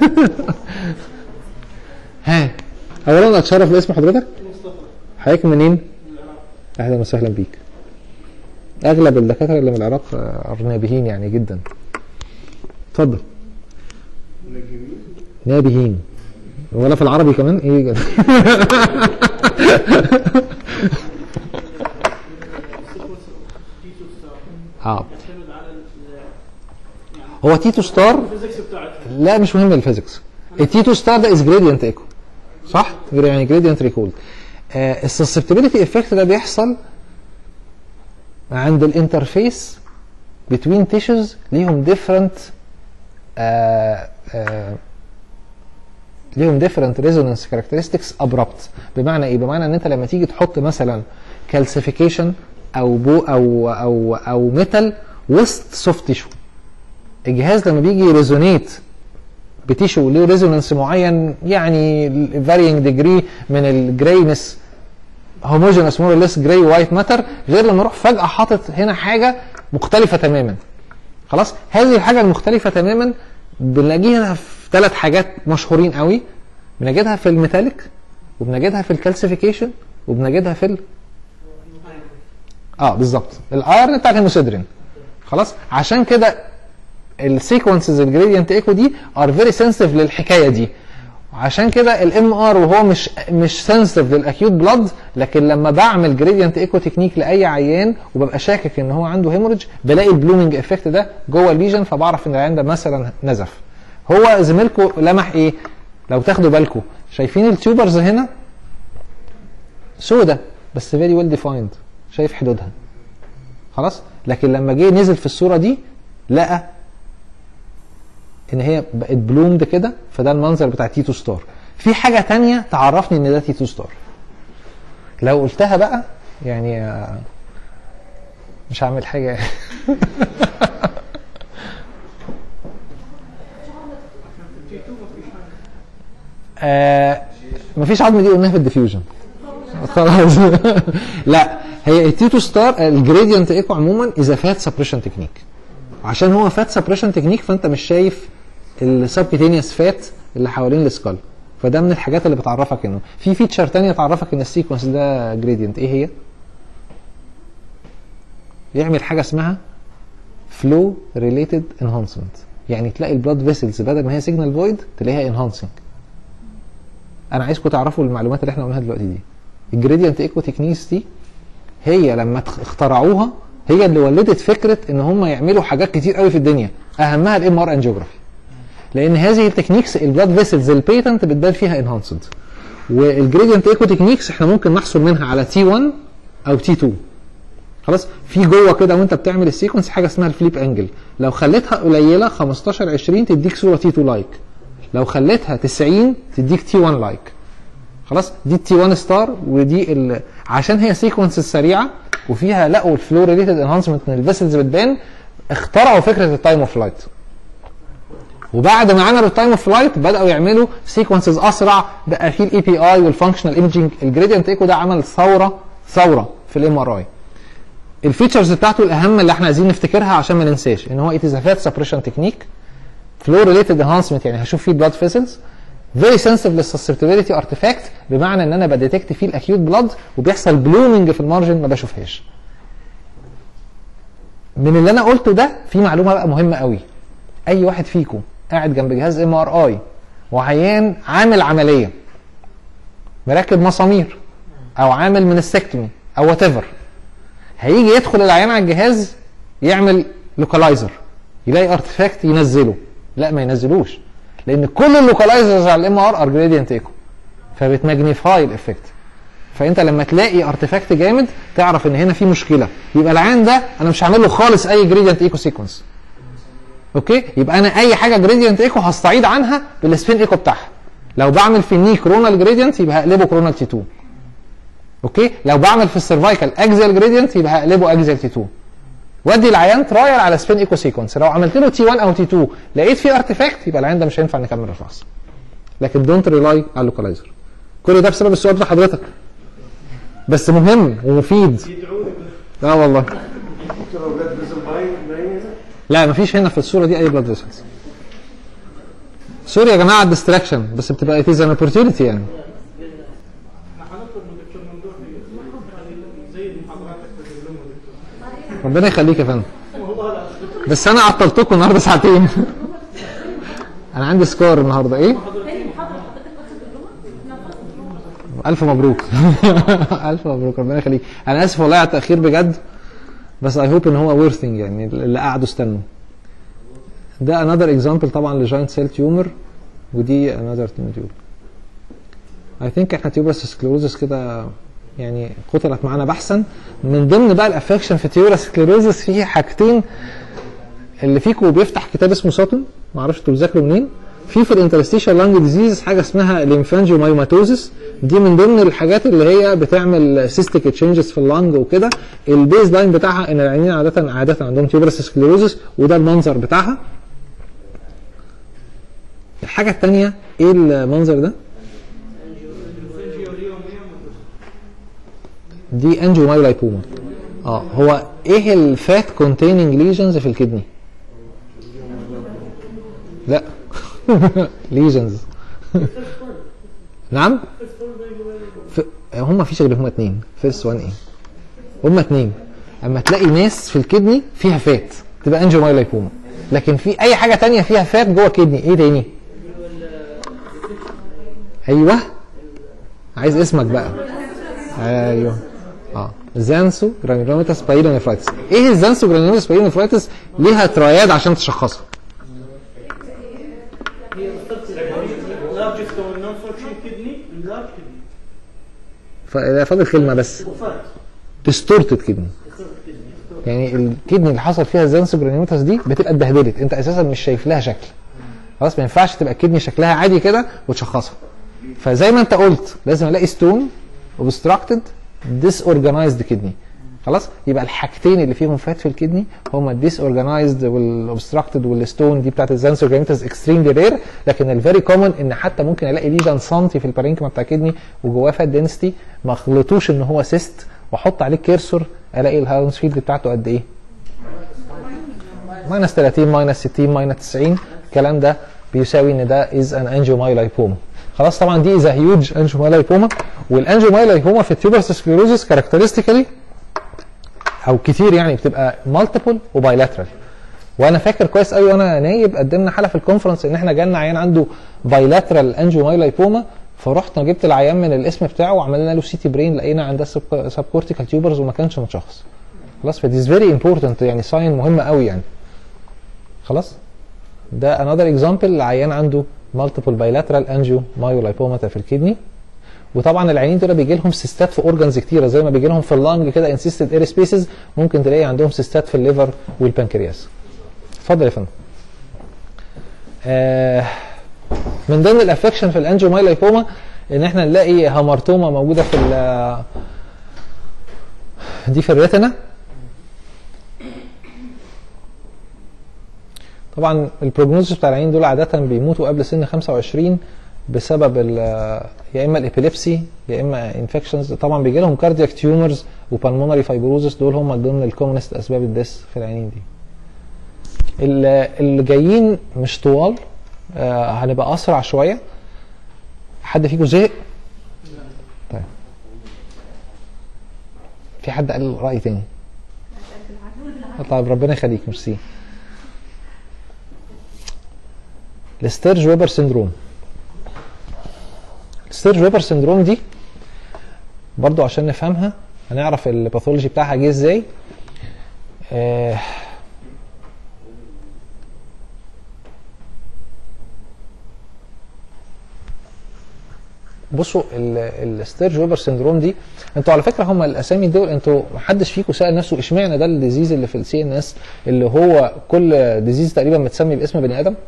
ها اولا اتشرف باسم حضرتك مصطفى حضرتك منين من العراق اهلا وسهلا بيك اغلب الدكاتره اللي من العراق آه، ارنبيين يعني جدا اتفضل نابهين ولا في العربي كمان ايه السيكونس تيتوستان اه يعتمد على ال- يعني هو تيتو ستار الفيزيكس بتاعتها لا مش مهم الفيزيكس التيتو ستار ده از جريدينت ايكو صح يعني جريدينت ريكولد السسبتبيليتي افكت ده بيحصل عند الانترفيس بتوين تيشوز ليهم ديفرنت ليهم ديفرنت ريزونانس كاركترستكس ابربت بمعنى ايه بمعنى ان انت لما تيجي تحط مثلا كالسيفيكيشن او بو او او او ميتال وسط سوفت تيشو الجهاز لما بيجي ريزونيت بتيشو له ريزونانس معين يعني varying degree من الجرينس homogeneous more or less gray white matter غير لما اروح فجأة حاطط هنا حاجة مختلفة تماما خلاص هذه الحاجة المختلفة تماما بنلاقيها في ثلاث حاجات مشهورين قوي بنجدها في الميتاليك وبنجدها في الكالسيفيكيشن وبنجدها في ال... اه بالظبط الايرن بتاع الهيموسيدرين خلاص عشان كده السيكونسز الجريدينت ايكو دي ار فيري سنسيتيف للحكايه دي عشان كده الام ار وهو مش مش سنسيتيف للاكيوت بلاد لكن لما بعمل جريدينت ايكو تكنيك لاي عيان وببقى شاكك ان هو عنده هيموريدج بلاقي البلومينج افكت ده جوه الليجن فبعرف ان العيان ده مثلا نزف هو زميلكم لمح ايه لو تاخدوا بالكم شايفين التيوبرز هنا سودة بس فيري ويل ديفايند شايف حدودها خلاص لكن لما جه نزل في الصوره دي لقى ان هي بقت بلومد كده فده المنظر بتاع تيتو ستار في حاجه تانية تعرفني ان ده تيتو ستار لو قلتها بقى يعني آه، مش هعمل حاجه آه مفيش عظم دي قلناها في الديفيوجن خلاص لا هي التيتو ستار الجريدينت ايكو عموما اذا فات سبريشن تكنيك عشان هو فات سبريشن تكنيك فانت مش شايف السبكتينيوس فات اللي حوالين السكال فده من الحاجات اللي بتعرفك انه في فيتشر تانية تعرفك ان السيكونس ده جريدينت ايه هي؟ يعمل حاجه اسمها فلو ريليتد انهانسمنت يعني تلاقي البلاد فيسلز بدل ما هي سيجنال فويد تلاقيها انهانسنج انا عايزكم تعرفوا المعلومات اللي احنا قلناها دلوقتي دي الجريدينت ايكو تكنيكس دي هي لما تخ- اخترعوها هي اللي ولدت فكره ان هم يعملوا حاجات كتير قوي في الدنيا اهمها الام ار انجيوجرافي لان هذه التكنيكس البلاد فيسلز البيتنت بتبان فيها انهانسد والجريدينت ايكو تكنيكس احنا ممكن نحصل منها على تي 1 او تي 2 خلاص في جوه كده وانت بتعمل السيكونس حاجه اسمها الفليب انجل لو خليتها قليله 15 20 تديك صوره تي 2 لايك لو خليتها 90 تديك تي 1 لايك خلاص دي التي 1 ستار ودي ال... عشان هي سيكونس سريعه وفيها لقوا الفلو ريليتد انهانسمنت ان الفيسلز بتبان اخترعوا فكره التايم اوف لايت وبعد ما عملوا التايم اوف لايت بداوا يعملوا سيكونسز اسرع بقى في الاي بي اي والفانكشنال ايمجنج الجريدينت ايكو ده عمل ثوره ثوره في الام ار اي الفيتشرز بتاعته الاهم اللي احنا عايزين نفتكرها عشان ما ننساش ان هو ات از فات سبريشن تكنيك فلو ريليتد انهانسمنت يعني هشوف فيه بلاد فيسلز فيري سنسيتيف للسسبتبيليتي ارتفاكت بمعنى ان انا بديتكت فيه الاكيوت بلاد وبيحصل بلومنج في المارجن ما بشوفهاش من اللي انا قلته ده في معلومه بقى مهمه قوي اي واحد فيكم قاعد جنب جهاز ام ار اي وعيان عامل عمليه مركب مسامير او عامل منستكتومي او وات ايفر هيجي يدخل العيان على الجهاز يعمل لوكالايزر يلاقي ارتفاكت ينزله لا ما ينزلوش لان كل اللوكالايزرز على الام ار ار جريدينت ايكو فبتماجنيفاي الافكت فانت لما تلاقي ارتفاكت جامد تعرف ان هنا في مشكله يبقى العيان ده انا مش هعمل له خالص اي جريدينت ايكو سيكونس اوكي يبقى انا اي حاجه جريدينت ايكو هستعيد عنها بالسبين ايكو بتاعها لو بعمل في الني كرونال جريدينت يبقى هقلبه كرونال تي 2 اوكي لو بعمل في السيرفايكال اكزيال جريدينت يبقى هقلبه اكزيال تي 2 وادي العيان ترايل على سبين ايكو سيكونس لو عملت له تي 1 او تي 2 لقيت فيه ارتفاكت يبقى العيان ده مش هينفع نكمل الفحص لكن دونت ريلاي على اللوكالايزر كل ده بسبب السؤال بتاع حضرتك بس مهم ومفيد اه والله دكتور اولاد بزن باين باين هنا لا مفيش هنا في الصوره دي اي بلاد فيسلز سوري يا جماعه الديستراكشن بس بتبقى it is an opportunity يعني احنا هنطلب من الدكتور ممدوح زي محاضراتك في العلوم دكتور ربنا يخليك يا فندم والله لا بس انا عطلتكم النهارده ساعتين انا عندي سكور النهارده ايه تاني محاضرة حضرتك بس الدبلومة؟ احنا خلاص الدبلومة. الف مبروك الف مبروك ربنا يخليك انا اسف والله على التاخير بجد بس اي هوب ان هو ويرثنج يعني اللي قعدوا استنوا ده انذر اكزامبل طبعا لجاينت سيل تيومر ودي انذر تيومر اي ثينك احنا تيوبرس سكليروزس كده يعني قتلت معانا بحثا من ضمن بقى الافكشن في تيوبرس سكليروزس فيه حاجتين اللي فيكم بيفتح كتاب اسمه ساتون ما اعرفش انتوا بتذاكروا منين في في الانترستيشال لانج ديزيز حاجه اسمها ليمفانجيومايوماتوزس دي من ضمن الحاجات اللي هي بتعمل سيستيك تشينجز في اللانج وكده البيز لاين بتاعها ان العينين عاده عاده عندهم تيوبرس سكليروزس وده المنظر بتاعها الحاجه الثانيه ايه المنظر ده دي انجيومايولايبوما اه هو ايه الفات كونتيننج ليجنز في الكدني لا ليجنز نعم ف... هم مفيش غير هم اتنين فيرست وان ايه هم اتنين اما تلاقي ناس في الكدني فيها فات تبقى انجيو مايلايبوما لكن في اي حاجه تانية فيها فات جوه الكدني ايه تاني ايوه عايز اسمك بقى ايوه اه زانسو جرانيولوميتاس بايلونيفرايتس ايه الزانسو جرانيولوميتاس بايلونيفرايتس ليها تراياد عشان تشخصها هي largest or non-functioning kidney and large kidney ف- فاضل كلمه بس وفات ديستورتد كدني يصير كدني يعني الكدني اللي حصل فيها الزانسو جرانيولوميتاس دي بتبقى اتبهدلت انت اساسا مش شايف لها شكل خلاص ما ينفعش تبقى الكدني شكلها عادي كده وتشخصها فزي ما انت قلت لازم الاقي ستون اوبستراكتد ديس اورجانيزد كدني خلاص يبقى الحاجتين اللي فيهم فات في الكدني هما الديس اورجانيزد والاوبستراكتد والستون دي بتاعت الزانسو جرانيولوميتاس اكستريملي رير لكن الفيري كومن ان حتى ممكن الاقي ليجن سنتي في البارينكما بتاع الكدني وجواه فات دينستي ما خلطوش ان هو سيست واحط عليه كيرسور الاقي الهاونس فيلد بتاعته قد ايه؟ ماينس 30 ماينس 60 ماينس 90 الكلام ده بيساوي ان ده از ان انجيومايلايبوما خلاص طبعا دي از هيوج انجيومايلايبوما والانجيومايلايبوما في التيوبرس سكليروزس كاركترستيكالي او كتير يعني بتبقى مالتيبل وبايلاترال وانا فاكر كويس قوي وانا نايب قدمنا حاله في الكونفرنس ان احنا جالنا عيان عنده بايلاترال انجيومايلايبوما فرحنا جبت العيان من الاسم بتاعه وعملنا له سي تي برين لقينا عندها سب كورتيكال تيوبرز وما كانش متشخص خلاص فدي فيري امبورتنت يعني ساين مهمه قوي يعني خلاص ده انذر اكزامبل لعيان عنده مالتيبل بايلاترال انجيو مايولايبوما في الكدني وطبعا العيانين دول بيجي لهم سيستات في اورجانز كتيره زي ما بيجي لهم في اللانج كده انسيستد اير سبيسز ممكن تلاقي عندهم سيستات في الليفر والبنكرياس اتفضل يا فندم آه من ضمن الافكشن في الانجيو مايلايبوما ان احنا نلاقي هامارتوما موجوده في ال- دي في الريتنا طبعا البروجنوزس بتاع العيانين دول عاده بيموتوا قبل سن 25 بسبب ال- يا اما الابيليبسي يا اما انفكشنز طبعا بيجي لهم كاردياك تيومرز وبالمونري فايبروزس دول هم ضمن الكومنست اسباب الديس في العيانين دي ال- اللي جايين مش طوال آه هنبقى اسرع شويه حد فيكم زهق طيب في حد قال راي تاني طيب ربنا يخليك ميرسي الستيرج ويبر سندروم الستيرج ويبر سندروم دي برضو عشان نفهمها هنعرف الباثولوجي بتاعها جه ازاي آه بصوا الستيرج ويبر سندروم دي انتوا على فكره هم الاسامي دول انتوا محدش فيكم سال نفسه اشمعنى ده الديزيز اللي في السي ان اس اللي هو كل ديزيز تقريبا متسمي باسم بني ادم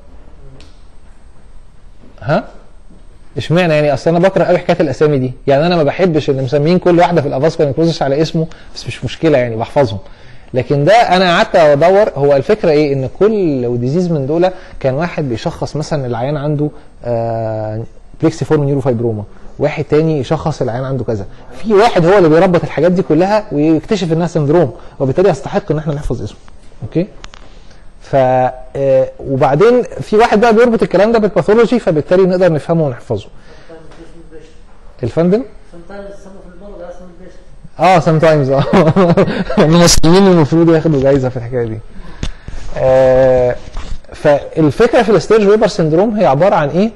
ها اشمعنى يعني اصل انا بكره قوي حكايه الاسامي دي يعني انا ما بحبش ان مسميين كل واحده في الافاسكا نيكروزس على اسمه بس مش مشكله يعني بحفظهم لكن ده انا قعدت ادور هو الفكره ايه ان كل ديزيز من دول كان واحد بيشخص مثلا العيان عنده آه بليكسيفورم نيوروفايبروما واحد تاني يشخص العيان عنده كذا في واحد هو اللي بيربط الحاجات دي كلها ويكتشف انها سندروم وبالتالي يستحق ان احنا نحفظ اسمه اوكي ف آه، وبعدين في واحد بقى بيربط الكلام ده بالباثولوجي فبالتالي نقدر نفهمه ونحفظه الفندم sometimes some of المرضى اسمه البيشت اه سام تايمز اه الممثلين المفروض ياخدوا جايزه في الحكايه دي آه فالفكره في الستيرج ويبر سندروم هي عباره عن ايه؟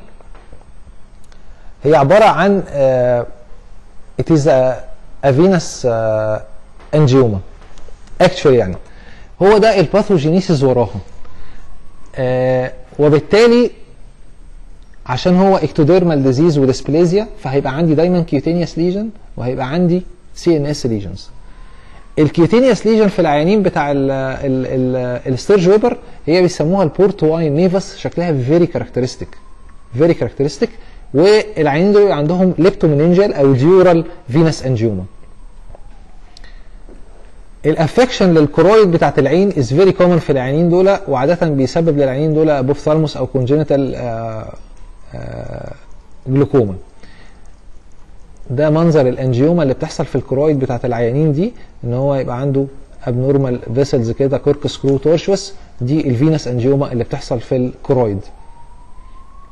هي عباره عن آه it is a, a venous آه angioma actually يعني هو ده الباثوجينيسيس وراها آه وبالتالي عشان هو اكتوديرمال ديزيز وديسبليزيا فهيبقى عندي دايما كيوتينيوس ليجن وهيبقى عندي سي ان اس ليجنز الكيوتينيوس ليجن في العيانين بتاع الستيرج ويبر هي بيسموها البورت واين نيفس شكلها فيري كاركترستيك فيري كاركترستيك والعيانين دول بيبقى عندهم ليبتومينينجال او ديورال فينس انجيوما الافكشن للكرويد بتاعت العين از فيري كومن في العيانين دول وعاده بيسبب للعيانين دول بوفثالموس او كونجينيتال جلوكوما ده منظر الانجيوما اللي بتحصل في الكرويد بتاعت العيانين دي ان هو يبقى عنده ابنورمال فيسلز كده كورك سكرو تورشوس دي الفينس انجيوما اللي بتحصل في الكرويد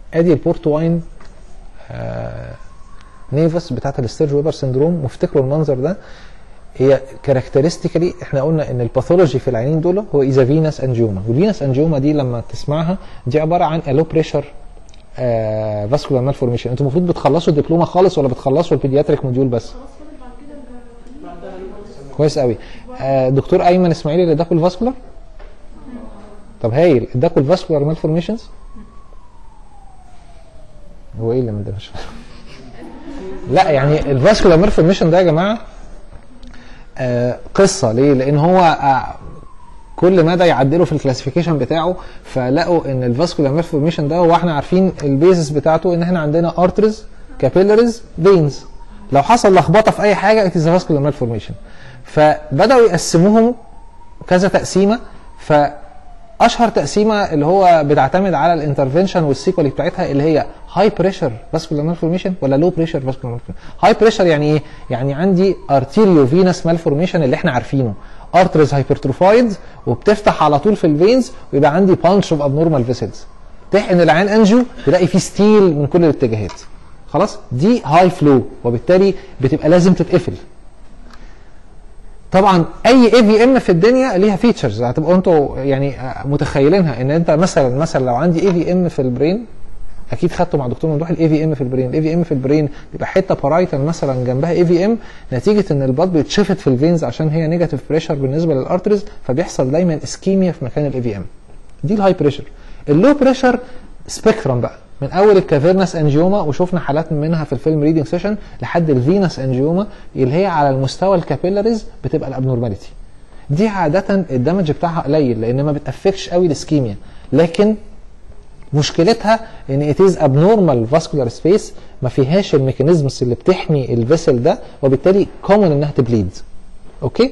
ادي البورت واين آه نيفس بتاعت الستيرج ويبر سندروم وافتكروا المنظر ده هي كاركترستيكالي احنا قلنا ان الباثولوجي في العينين دول هو اذا فينس انجيوما والفينس انجيوما دي لما تسمعها دي عباره عن الو بريشر فاسكولار مالفورميشن انتوا المفروض بتخلصوا الدبلومه خالص ولا بتخلصوا البيدياتريك موديول بس خلاص فاضل بعد كده ال- كويس قوي آه دكتور ايمن اسماعيل اللي اداكوا الفاسكولار طب هايل اداكوا الفاسكولار مالفورميشنز هو ايه اللي ما اداش لا يعني الفاسكولار مالفورميشن ده يا جماعه آه قصه ليه لان هو آه كل مدى يعدلوا في الكلاسيفيكيشن بتاعه فلقوا ان الفاسكولار مالفورميشن ده هو احنا عارفين البيزس بتاعته ان احنا عندنا ارترز كابيلاريز فينز لو حصل لخبطه في اي حاجه اتس فاسكولار مالفورميشن فبداوا يقسموهم كذا تقسيمه فاشهر تقسيمه اللي هو بتعتمد على الانترفنشن والسيكولي بتاعتها اللي هي هاي بريشر فاسكولار مالفورميشن ولا لو بريشر فاسكولار مالفورميشن هاي بريشر يعني ايه يعني عندي ارتيريو فينس مالفورميشن اللي احنا عارفينه ارترز هايبرتروفايد وبتفتح على طول في الفينز ويبقى عندي بانش اوف ابنورمال فيسلز تحقن العين انجيو تلاقي فيه ستيل من كل الاتجاهات خلاص دي هاي فلو وبالتالي بتبقى لازم تتقفل طبعا اي اي في ام في الدنيا ليها فيتشرز هتبقوا انتوا يعني آه، متخيلينها ان انت مثلا مثلا لو عندي اي في ام في البرين اكيد خدتوا مع دكتور ممدوح الاي في ام في البرين الاي في ام في البرين بيبقى حته بارايتال مثلا جنبها اي في ام نتيجه ان البلد بيتشفط في الفينز عشان هي نيجاتيف بريشر بالنسبه للارترز فبيحصل دايما اسكيميا في مكان الاي في ام دي الهاي بريشر اللو بريشر سبيكترم بقى من اول الكافيرنس انجيوما وشفنا حالات منها في الفيلم ريدنج سيشن لحد الفينس انجيوما اللي هي على المستوى الكابيلاريز بتبقى الابنورماليتي دي عاده الدمج بتاعها قليل لان ما بتافكتش قوي الاسكيميا لكن مشكلتها ان اتيز ابنورمال فاسكولار سبيس ما فيهاش الميكانيزمز اللي بتحمي الفيسل ده وبالتالي كومن انها تبليد اوكي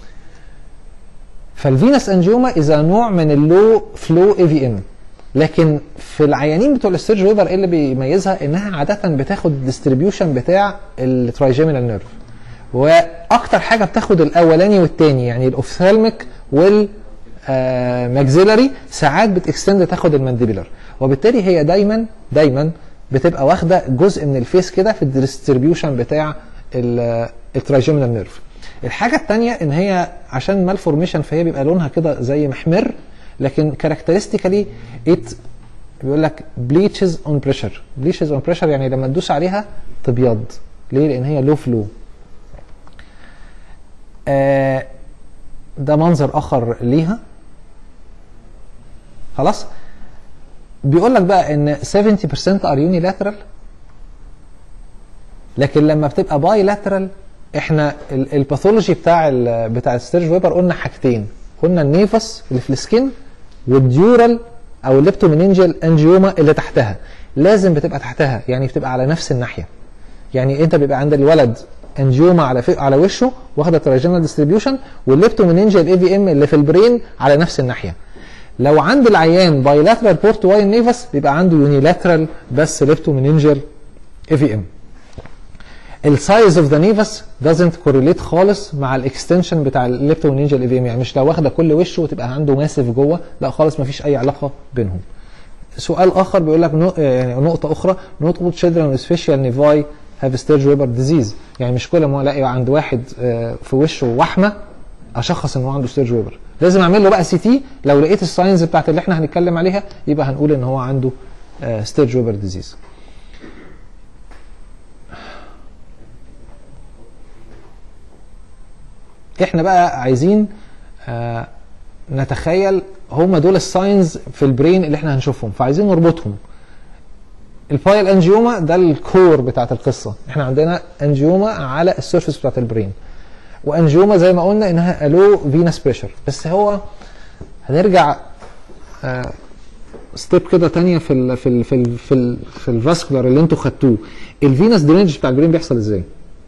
فالفينس انجيوما اذا نوع من اللو فلو اي في ام لكن في العيانين بتوع السيرج ويبر ايه اللي بيميزها انها عاده بتاخد الديستريبيوشن بتاع الترايجيمينال نيرف واكتر حاجه بتاخد الاولاني والتاني يعني الاوفثالميك وال ماكسيلاري ساعات بتكستند تاخد المانديبلر وبالتالي هي دايما دايما بتبقى واخده جزء من الفيس كده في الديستريبيوشن بتاع الترايجيمينال نيرف الحاجه الثانيه ان هي عشان مالفورميشن فهي بيبقى لونها كده زي محمر لكن كاركترستيكالي ات بيقول لك بليتشز اون بريشر بليتشز اون بريشر يعني لما تدوس عليها تبيض ليه لان هي لو فلو آه ده منظر اخر ليها خلاص بيقول لك بقى ان 70% ار يونيلاترال لكن لما بتبقى باي لاترال احنا ال- الباثولوجي بتاع ال بتاع الستيرج ويبر قلنا حاجتين قلنا النيفس اللي في السكين والديورال او الليبتومينينجيال انجيوما اللي تحتها لازم بتبقى تحتها يعني بتبقى على نفس الناحيه يعني انت بيبقى عند الولد انجيوما على في على وشه واخده تراجينال ديستريبيوشن والليبتومينينجيال اي في ام اللي في البرين على نفس الناحيه لو عند العيان بايلاترال بورت واين نيفس بيبقى عنده يونيلاترال بس ليبتومينينجيال اي في ام السايز اوف ذا نيفس دازنت كورليت خالص مع الاكستنشن بتاع الليبتومينينجيال اي في ام يعني مش لو واخده كل وشه وتبقى عنده ماسف جوه لا خالص ما فيش اي علاقه بينهم سؤال اخر بيقول لك نو- يعني نقطه اخرى not all children with facial nevi have stage Weber disease يعني مش كل ما الاقي عند واحد آه، في وشه وحمه اشخص ان هو عنده ستيرج ويبر لازم اعمل له بقى سي تي لو لقيت الساينز بتاعت اللي احنا هنتكلم عليها يبقى هنقول ان هو عنده ستيرج ويبر ديزيز احنا بقى عايزين آه، نتخيل هم دول الساينز في البرين اللي احنا هنشوفهم فعايزين نربطهم البايل انجيوما ده الكور بتاعت القصه احنا عندنا انجيوما على السيرفيس بتاعت البرين وانجيوما زي ما قلنا انها الو فينس بريشر بس هو هنرجع ستيب كده تانية في ال في ال في ال في ال في الفاسكولار اللي انتوا خدتوه الفينس درينج بتاع البرين بيحصل ازاي؟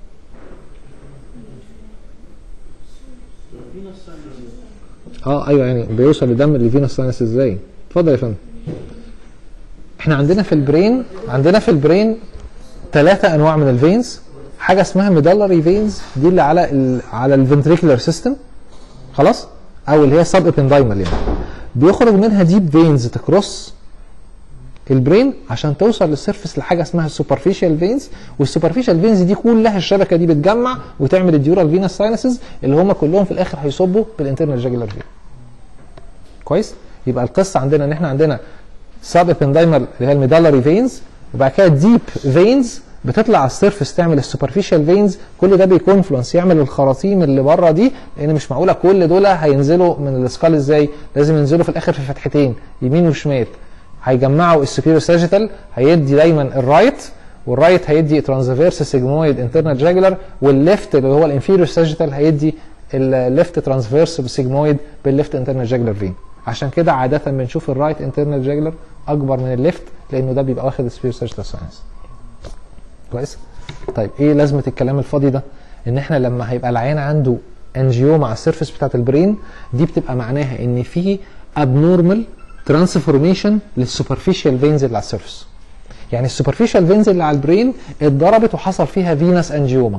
اه ايوه يعني بيوصل لدم الفينس ساينس ازاي؟ اتفضل يا فندم احنا عندنا في البرين عندنا في البرين ثلاثة انواع من الفينز حاجة اسمها ميدالري فينز دي اللي على ال على الفنتريكولار سيستم خلاص او اللي هي سب ابندايمال يعني بيخرج منها ديب فينز تكروس البرين عشان توصل للسيرفس لحاجه اسمها السوبرفيشال فينز والسوبرفيشال فينز دي كلها الشبكه دي بتجمع وتعمل الديورال فينس ساينسز اللي هم كلهم في الاخر هيصبوا في الانترنال جاجولار فين كويس يبقى القصه عندنا ان احنا عندنا سب ابندايمال اللي هي الميدالري فينز وبعد كده ديب فينز بتطلع على السيرفس تعمل السوبرفيشال فينز كل ده بيكونفلونس يعمل الخراطيم اللي بره دي لان مش معقوله كل دول هينزلوا من السكال ازاي لازم ينزلوا في الاخر في فتحتين يمين وشمال هيجمعوا السوبيريور ساجيتال هيدي دايما الرايت والرايت هيدي ترانسفيرس سيجمويد انترنال جاجولار والليفت اللي هو الانفيريور ساجيتال هيدي الليفت ترانسفيرس سيجمويد بالليفت انترنال جاجولار فين عشان كده عاده بنشوف الرايت انترنال جاجولار اكبر من الليفت لانه ده بيبقى واخد السوبيريور ساجيتال ساينس كويس طيب ايه لازمه الكلام الفاضي ده ان احنا لما هيبقى العيان عنده انجيوما على السيرفس بتاعت البرين دي بتبقى معناها ان في ابنورمال ترانسفورميشن للسوبرفيشال فينز اللي على السيرفس يعني السوبرفيشال فينز اللي على البرين اتضربت وحصل فيها فينس انجيوما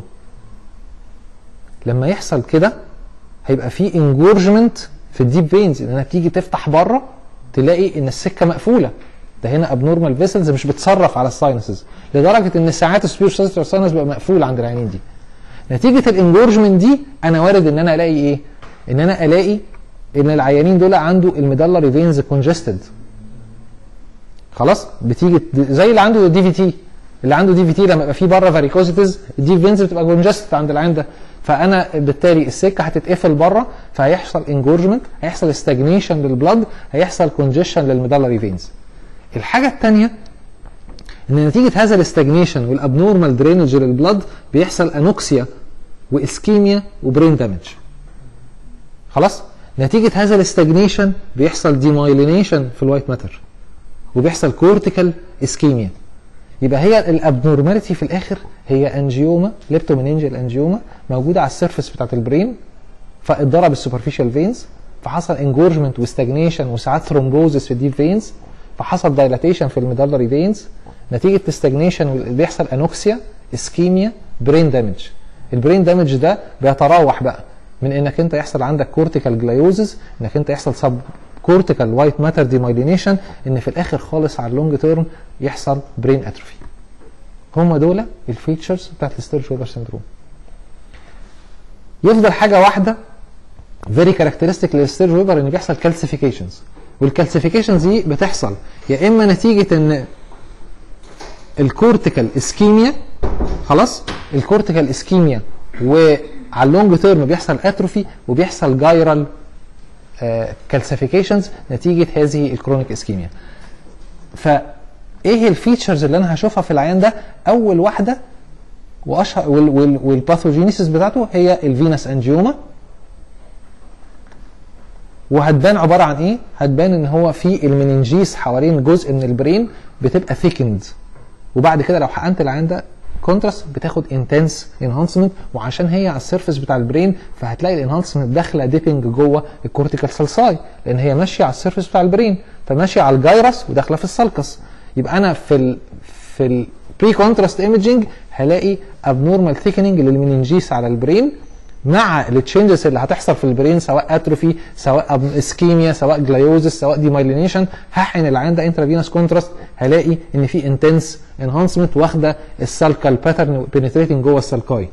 لما يحصل كده هيبقى في انجورجمنت في الديب فينز انك تيجي تفتح بره تلاقي ان السكه مقفوله ده هنا ابنورمال فيسلز مش بتصرف على الساينسز لدرجه ان ساعات السبير ساينس ساينس بيبقى مقفول عند العينين دي نتيجه الانجورجمنت دي انا وارد ان انا الاقي ايه ان انا الاقي ان العيانين دول عنده الميدالري فينز كونجستد خلاص بتيجي زي اللي عنده دي في تي اللي عنده دي في تي لما يبقى فيه بره فاريكوزيتيز الدي فينز بتبقى كونجستد عند العين ده فانا بالتالي السكه هتتقفل بره فهيحصل انجورجمنت هيحصل استجنيشن للبلد هيحصل كونجيشن للميدالري فينز الحاجه الثانيه ان نتيجه هذا الاستجنيشن والابنورمال درينج للبلد بيحصل انوكسيا واسكيميا وبرين دامج خلاص نتيجه هذا الاستجنيشن بيحصل ديمايلينيشن في الوايت ماتر وبيحصل كورتيكال اسكيميا يبقى هي الابنورماليتي في الاخر هي انجيوما ليبتومينينجيال انجيوما موجوده على السيرفس بتاعت البرين فاتضرب السوبرفيشال فينز فحصل انجورجمنت واستجنيشن وساعات ثرومبوزس في الديب فينز فحصل دايلاتيشن في الميدالري فينز نتيجه استجنيشن بيحصل انوكسيا اسكيميا برين دامج البرين دامج ده بيتراوح بقى من انك انت يحصل عندك كورتيكال جلايوزز انك انت يحصل سب كورتيكال وايت ماتر ديمايلينيشن ان في الاخر خالص على اللونج تيرم يحصل برين اتروفي هم دول الفيتشرز بتاعت الستيرج ويبر سندروم يفضل حاجه واحده فيري كاركترستيك للستيرج ويبر ان بيحصل كالسيفيكيشنز والكالسيفيكيشنز دي بتحصل يا اما نتيجه ان الكورتيكال اسكيميا خلاص الكورتيكال اسكيميا وعلى اللونج تيرم بيحصل اتروفي وبيحصل جايرال كالسيفيكيشنز نتيجه هذه الكرونيك اسكيميا فايه الفيتشرز اللي انا هشوفها في العيان ده اول واحده واشهر والباثوجينيسيس بتاعته هي الفينس انجيوما وهتبان عباره عن ايه؟ هتبان ان هو في المننجيس حوالين جزء من البرين بتبقى ثيكند وبعد كده لو حقنت العين ده كونتراست بتاخد انتنس انهانسمنت وعشان هي على السيرفس بتاع البرين فهتلاقي الانهانسمنت داخله ديبنج جوه الكورتيكال سلساي لان هي ماشيه على السيرفس بتاع البرين فماشيه على الجايرس وداخله في السلكس يبقى انا في ال في البري كونتراست ايمجنج هلاقي ابنورمال ثيكننج للمننجيس على البرين مع التشنجز اللي هتحصل في البرين سواء اتروفي سواء اسكيميا سواء جلايوزس سواء ديمايلينيشن هحقن العين ده انترافينوس كونتراست هلاقي ان في انتنس انهانسمنت واخده السالكال باترن بنتريتنج جوه السالكاي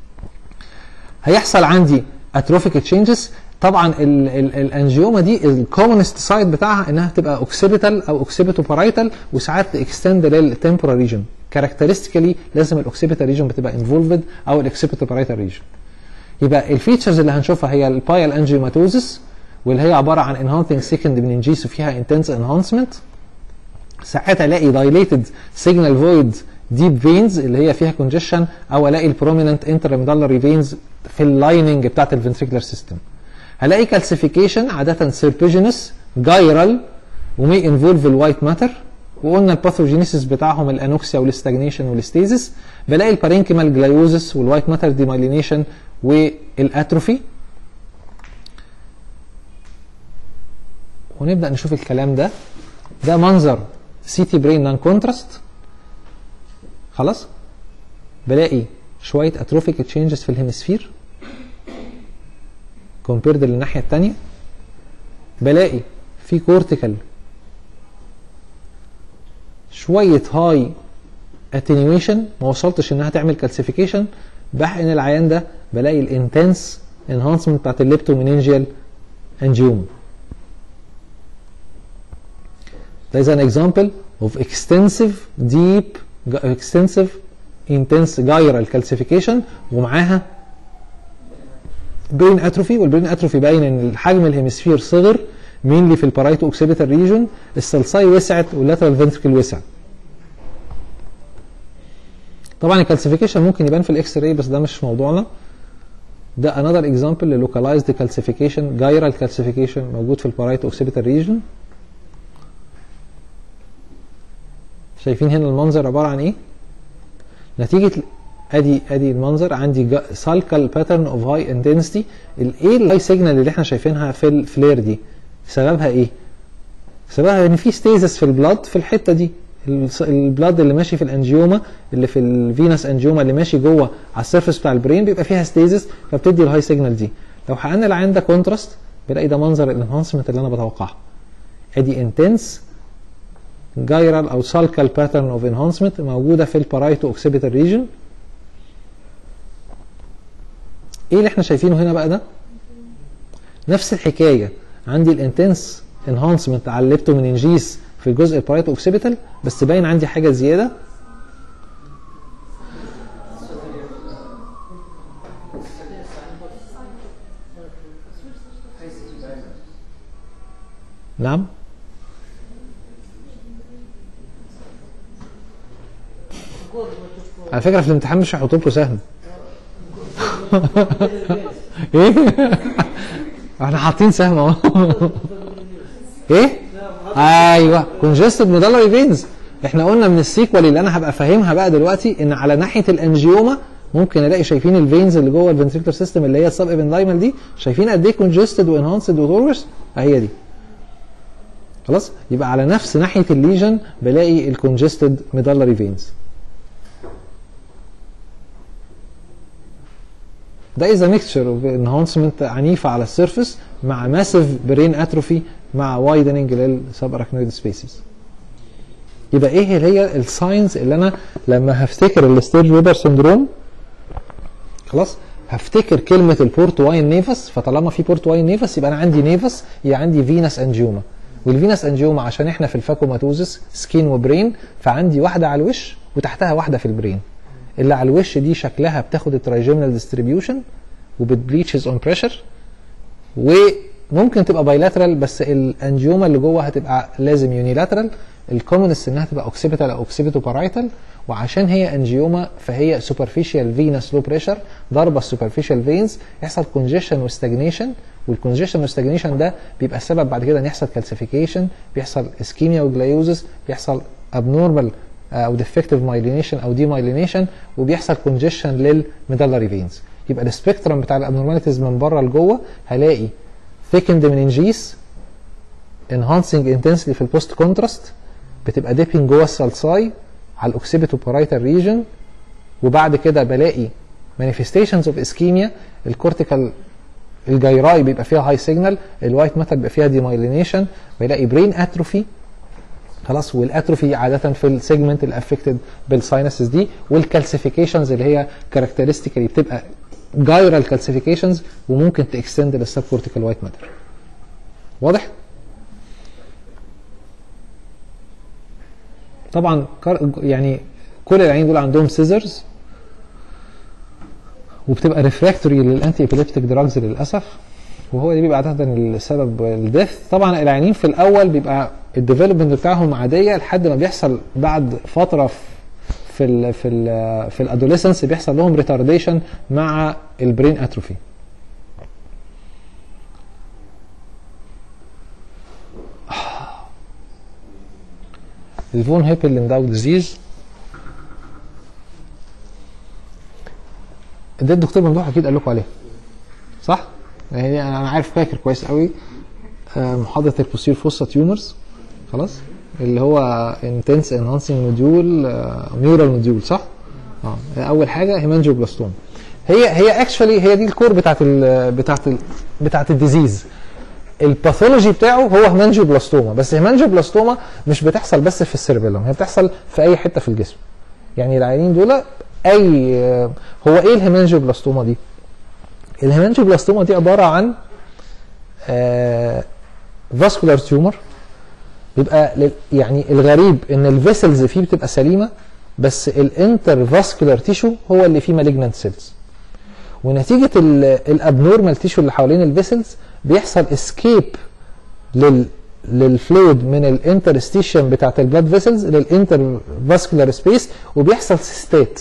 هيحصل عندي اتروفيك تشينجز طبعا ال ال الانجيوما دي الكومنست سايد بتاعها انها تبقى اوكسيبيتال او اوكسيبيتو بارايتال وساعات اكستند للتمبورال ريجن كاركترستيكالي لازم الاوكسيبيتال ريجن بتبقى انفولفد او الاكسيبيتو بارايتال ريجن يبقى الفيتشرز اللي هنشوفها هي البايل انجيوماتوزس واللي هي عباره عن انهانتنج سيكند مننجيس وفيها انتنس انهانسمنت ساعات الاقي دايليتد سيجنال فويد ديب فينز اللي هي فيها كونجيشن او الاقي البروميننت انترميدالري فينز في اللايننج بتاعت الفنتريكولار سيستم هلاقي كالسيفيكيشن عاده سيربيجينس جايرال ومي انفولف الوايت ماتر وقلنا الباثوجينيسيس بتاعهم الانوكسيا والاستجنيشن والاستيزيس بلاقي البارينكيمال جلايوزس والوايت ماتر ديمايلينيشن والاتروفي ونبدا نشوف الكلام ده ده منظر سي تي برين نان كونتراست خلاص بلاقي شويه اتروفيك تشينجز في الهيمسفير كومبيرد للناحيه الثانيه بلاقي في كورتيكال شويه هاي اتنيويشن ما وصلتش انها تعمل كالسيفيكيشن بحقن العيان ده بلاقي الانتنس انهانسمنت بتاعت الليبتومينينجيال انجيوم That is an example of extensive, deep, extensive, intense gyral calcification ومعاها برين اتروفي والبرين اتروفي باين ان حجم الهيمسفير صغر مينلي في البارايتو اوكسيبيتال ريجون السلساي وسعت واللاترال فنتركل وسع طبعا الكالسيفيكيشن ممكن يبان في الاكس راي بس ده مش موضوعنا ده another example للوكالايزد كالسيفيكيشن جايرال كالسيفيكيشن موجود في البارايتو اوكسيبيتال ريجون شايفين هنا المنظر عباره عن ايه نتيجه ادي ادي المنظر عندي سالكال باترن اوف هاي انتنسيتي الايه الهاي سيجنال اللي احنا شايفينها في الفلير دي سببها ايه سببها ان في ستيزس في البلاد في الحته دي الس- البلاد اللي ماشي في الانجيوما اللي في الفينس انجيوما اللي ماشي جوه على السيرفيس بتاع البرين بيبقى فيها ستيزس فبتدي الهاي سيجنال دي لو حققنا العين ده كونتراست بلاقي ده منظر الانهانسمنت اللي انا بتوقعها ادي انتنس جايرال او سالكال باترن اوف انهانسمنت موجوده في البارايتو اوكسيبيتال ريجن ايه اللي احنا شايفينه هنا بقى ده نفس الحكايه عندي الانتنس انهانسمنت على الليبتومينينجيس في الجزء البارايتو اوكسيبيتال بس باين عندي حاجه زياده نعم على فكره في الامتحان مش هيحطوا لكم سهم ايه احنا حاطين سهم اهو ايه ايوه كونجستد ميدالري فينز احنا قلنا من السيكوال اللي انا هبقى فاهمها بقى دلوقتي ان على ناحيه الانجيوما ممكن الاقي شايفين الفينز اللي جوه الفنتريكولار سيستم اللي هي السب ابندايمال دي شايفين قد ايه كونجستد وانهانسد وتورس اهي دي خلاص يبقى على نفس ناحيه الليجن بلاقي الكونجستد ميدالري فينز ده از ميكتشر اوف انهانسمنت عنيفه على السيرفيس مع ماسيف برين اتروفي مع وايدننج للسب اراكنويد سبيسز يبقى ايه هي الساينز اللي انا لما هفتكر الستيج ويبر سندروم خلاص هفتكر كلمه البورت واين نيفس فطالما في بورت واين نيفس يبقى انا عندي نيفس يبقى عندي فينس انجيوما والفينس انجيوما عشان احنا في الفاكوماتوزس سكين وبرين فعندي واحده على الوش وتحتها واحده في البرين اللي على الوش دي شكلها بتاخد الترايجيمنال ديستريبيوشن وبتبليتشز اون بريشر وممكن تبقى بايلاترال بس الانجيوما اللي جوه هتبقى لازم يونيلاترال الكومنست انها تبقى اوكسيبيتال او اوكسيبيتو بارايتال وعشان هي انجيوما فهي سوبرفيشال فينس لو بريشر ضربه السوبرفيشال فينز يحصل كونجيشن وستاجنيشن والكونجيشن والستاجنيشن ده بيبقى السبب بعد كده ان يحصل كالسيفيكيشن بيحصل اسكيميا وجلايوزس بيحصل ابنورمال او ديفكتيف مايلينيشن او دي مايلينيشن وبيحصل كونجيشن للميدالري فينز يبقى السبيكترم بتاع الابنورماليتيز من بره لجوه هلاقي thickened meninges enhancing intensity في البوست كونتراست بتبقى ديبنج جوه السلساي على الاوكسيبيتو بارايتال ريجن وبعد كده بلاقي manifestations of ischemia الكورتيكال الجيراي بيبقى فيها هاي سيجنال الوايت ماتر بيبقى فيها ديمايلينيشن بلاقي برين اتروفي خلاص والاتروفي عاده في السيجمنت اللي افكتد بالساينسز دي والكالسيفيكيشنز اللي هي كاركترستيكالي بتبقى جايرال كالسيفيكيشنز وممكن تكستند للسب كورتيكال وايت ماتر واضح؟ طبعا كار- يعني كل العيانين دول عندهم سيزرز وبتبقى ريفراكتوري للانتي ابيليبتيك دراجز للاسف وهو ده بيبقى عاده السبب الديث طبعا العيانين في الاول بيبقى الديفلوبمنت بتاعهم عاديه لحد ما بيحصل بعد فتره في في ال في ال في الادوليسنس بيحصل لهم ريتارديشن مع البرين اتروفي الفون هيبل ديزيز ده الدكتور ممدوح اكيد قال لكم عليه صح؟ يعني انا عارف فاكر كويس قوي آه، محاضره البوستير فوسا تيومرز خلاص اللي هو انتنس انهانسنج نوديول ميورال نوديول صح؟ اه اول حاجه هيمانجيوبلاستوم هي هي اكشولي هي دي الكور بتاعت ال بتاعت ال بتاعت الديزيز الباثولوجي بتاعه هو هيمانجيوبلاستوما بس هيمانجيوبلاستوما مش بتحصل بس في السيربيلم هي بتحصل في اي حته في الجسم يعني العيانين دول اي هو ايه الهيمانجيوبلاستوما دي الهيمانجيوبلاستوما دي عباره عن فاسكولار تيومر بيبقى لل- يعني الغريب ان الفيسلز فيه بتبقى سليمه بس الانتر فاسكولار تيشو هو اللي فيه مالجنانت سيلز ونتيجه الابنورمال تيشو اللي حوالين الفيسلز بيحصل اسكيب لل للفلويد من الانترستيشن بتاعت البلاد فيسلز للانتر فاسكولار سبيس وبيحصل سيستات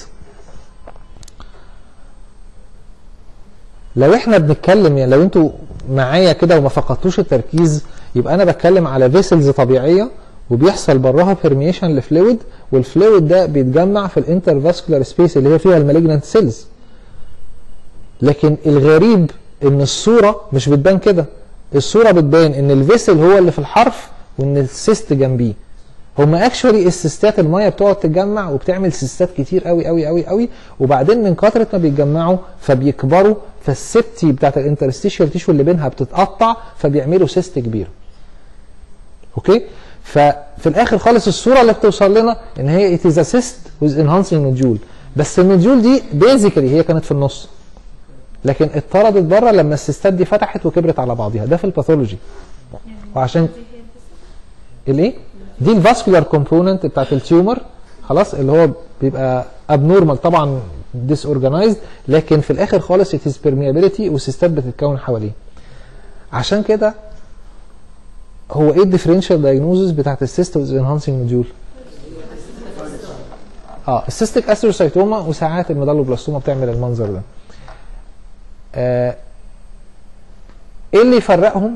لو احنا بنتكلم يعني لو انتوا معايا كده وما فقدتوش التركيز يبقى انا بتكلم على فيسلز طبيعيه وبيحصل براها بيرميشن لفلويد والفلويد ده بيتجمع في الانتر فاسكولار سبيس اللي هي فيها المالجنانت سيلز لكن الغريب ان الصوره مش بتبان كده الصوره بتبان ان الفيسل هو اللي في الحرف وان السيست جنبيه هما اكشولي السيستات الميه بتقعد تتجمع وبتعمل سيستات كتير قوي قوي قوي قوي وبعدين من كثره ما بيتجمعوا فبيكبروا فالسبتي بتاعت الانترستيشال تيشو اللي بينها بتتقطع فبيعملوا سيست كبيره اوكي ففي الاخر خالص الصوره اللي بتوصل لنا ان هي it is a cyst with enhancing nodule بس النوديول دي بيزيكالي هي كانت في النص لكن اتطردت بره لما السيستات دي فتحت وكبرت على بعضها ده في الباثولوجي وعشان الايه دي الفاسكولار كومبوننت بتاعت التيومر خلاص اللي هو بيبقى ابنورمال طبعا ديس اورجانيزد لكن في الاخر خالص it is permeability والسيستات بتتكون حواليه عشان كده هو ايه الديفرنشال دايجنوزز بتاعت السيست ويز انهانسنج نوديول اه السيستيك استروسايتوما وساعات الميدالوبلاستوما بتعمل المنظر ده آه ايه اللي يفرقهم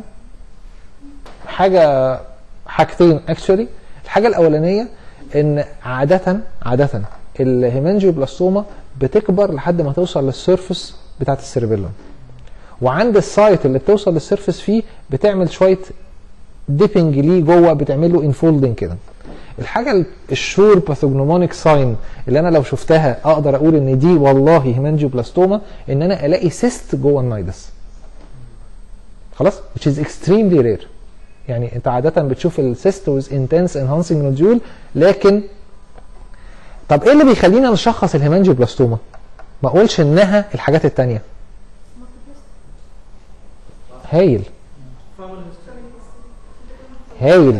حاجه حاجتين اكشولي الحاجه الاولانيه ان عاده عاده الهيمانجيوبلاستوما بتكبر لحد ما توصل للسيرفس بتاعت السيربيلوم وعند السايت اللي بتوصل للسيرفس فيه بتعمل شويه ديبنج ليه جوه بتعمل له انفولدنج كده الحاجه الشور باثوجنومونيك ساين اللي انا لو شفتها اقدر اقول ان دي والله هيمانجيوبلاستوما ان انا الاقي سيست جوه النايدس خلاص which is extremely rare يعني انت عاده بتشوف السيست with intense enhancing nodule لكن طب ايه اللي بيخلينا نشخص الهيمانجيوبلاستوما ما اقولش انها الحاجات التانية هايل هايل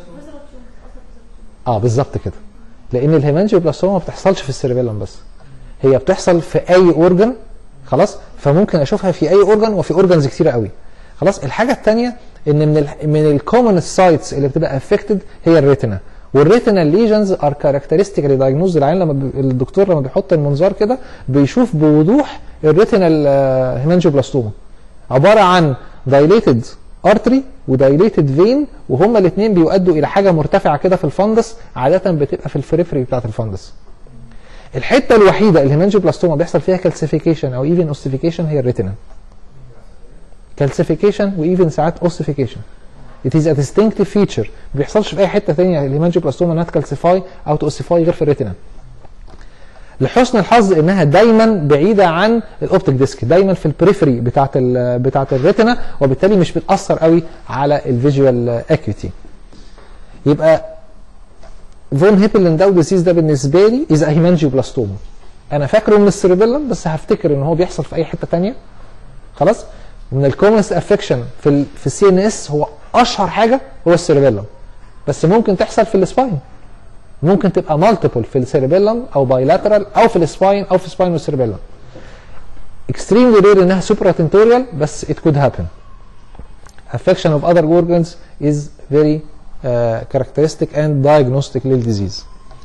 اه بالظبط كده لان الهيمانجيوبلاستوما ما بتحصلش في السيربيلم بس هي بتحصل في اي اورجن خلاص فممكن اشوفها في اي اورجن وفي اورجنز كتيره قوي خلاص الحاجه الثانيه ان من ال من الكومن سايتس اللي بتبقى افكتد هي الريتنا والريتنا ليجنز ار كاركترستيكالي دايجنوز العين لما بي- الدكتور لما بيحط المنظار كده بيشوف بوضوح الريتنال هيمانجيوبلاستوما عباره عن دايليتد ارتري ودايليتد فين وهما الاثنين بيؤدوا الى حاجه مرتفعه كده في الفندس عاده بتبقى في الفريفري بتاعت الفندس الحته الوحيده الهيمانجيوبلاستوما بيحصل فيها كالسيفيكيشن او ايفن اوستيفيكيشن هي الريتنا كالسيفيكيشن وايفن ساعات اوستيفيكيشن It is a distinctive feature ما بيحصلش في اي حته ثانيه الهيمانجيوبلاستوما انها تكالسيفاي او تاوسيفاي غير في الريتنا لحسن الحظ انها دايما بعيده عن الاوبتيك ديسك دايما في البريفري بتاعه ال بتاعه الريتنا وبالتالي مش بتاثر قوي على الفيجوال اكيوتي يبقى فون هيبلنداو ديزيز ده بالنسبه لي از هيمانجيوبلاستوما انا فاكره من السيربيلم بس هفتكر ان هو بيحصل في اي حته ثانيه خلاص من الكومنست افكشن في ال في السي ان اس هو اشهر حاجه هو السيربيلم بس ممكن تحصل في السباين ممكن تبقى مالتيبل في السيربيلم او بايلاترال او في السباين او في سباين والسيربيلم extremely rare انها supratentorial بس it could happen affection of other organs is very uh, characteristic and diagnostic للdisease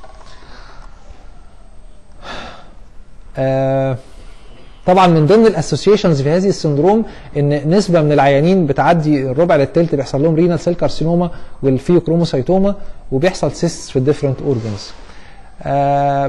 آه طبعا من ضمن الاسوسيشنز في هذه السندروم ان نسبه من العيانين بتعدي الربع للثلث بيحصل لهم رينال سيل كارسينوما والفيوكروموسايتوما وبيحصل سيست في الديفرنت اورجنز آه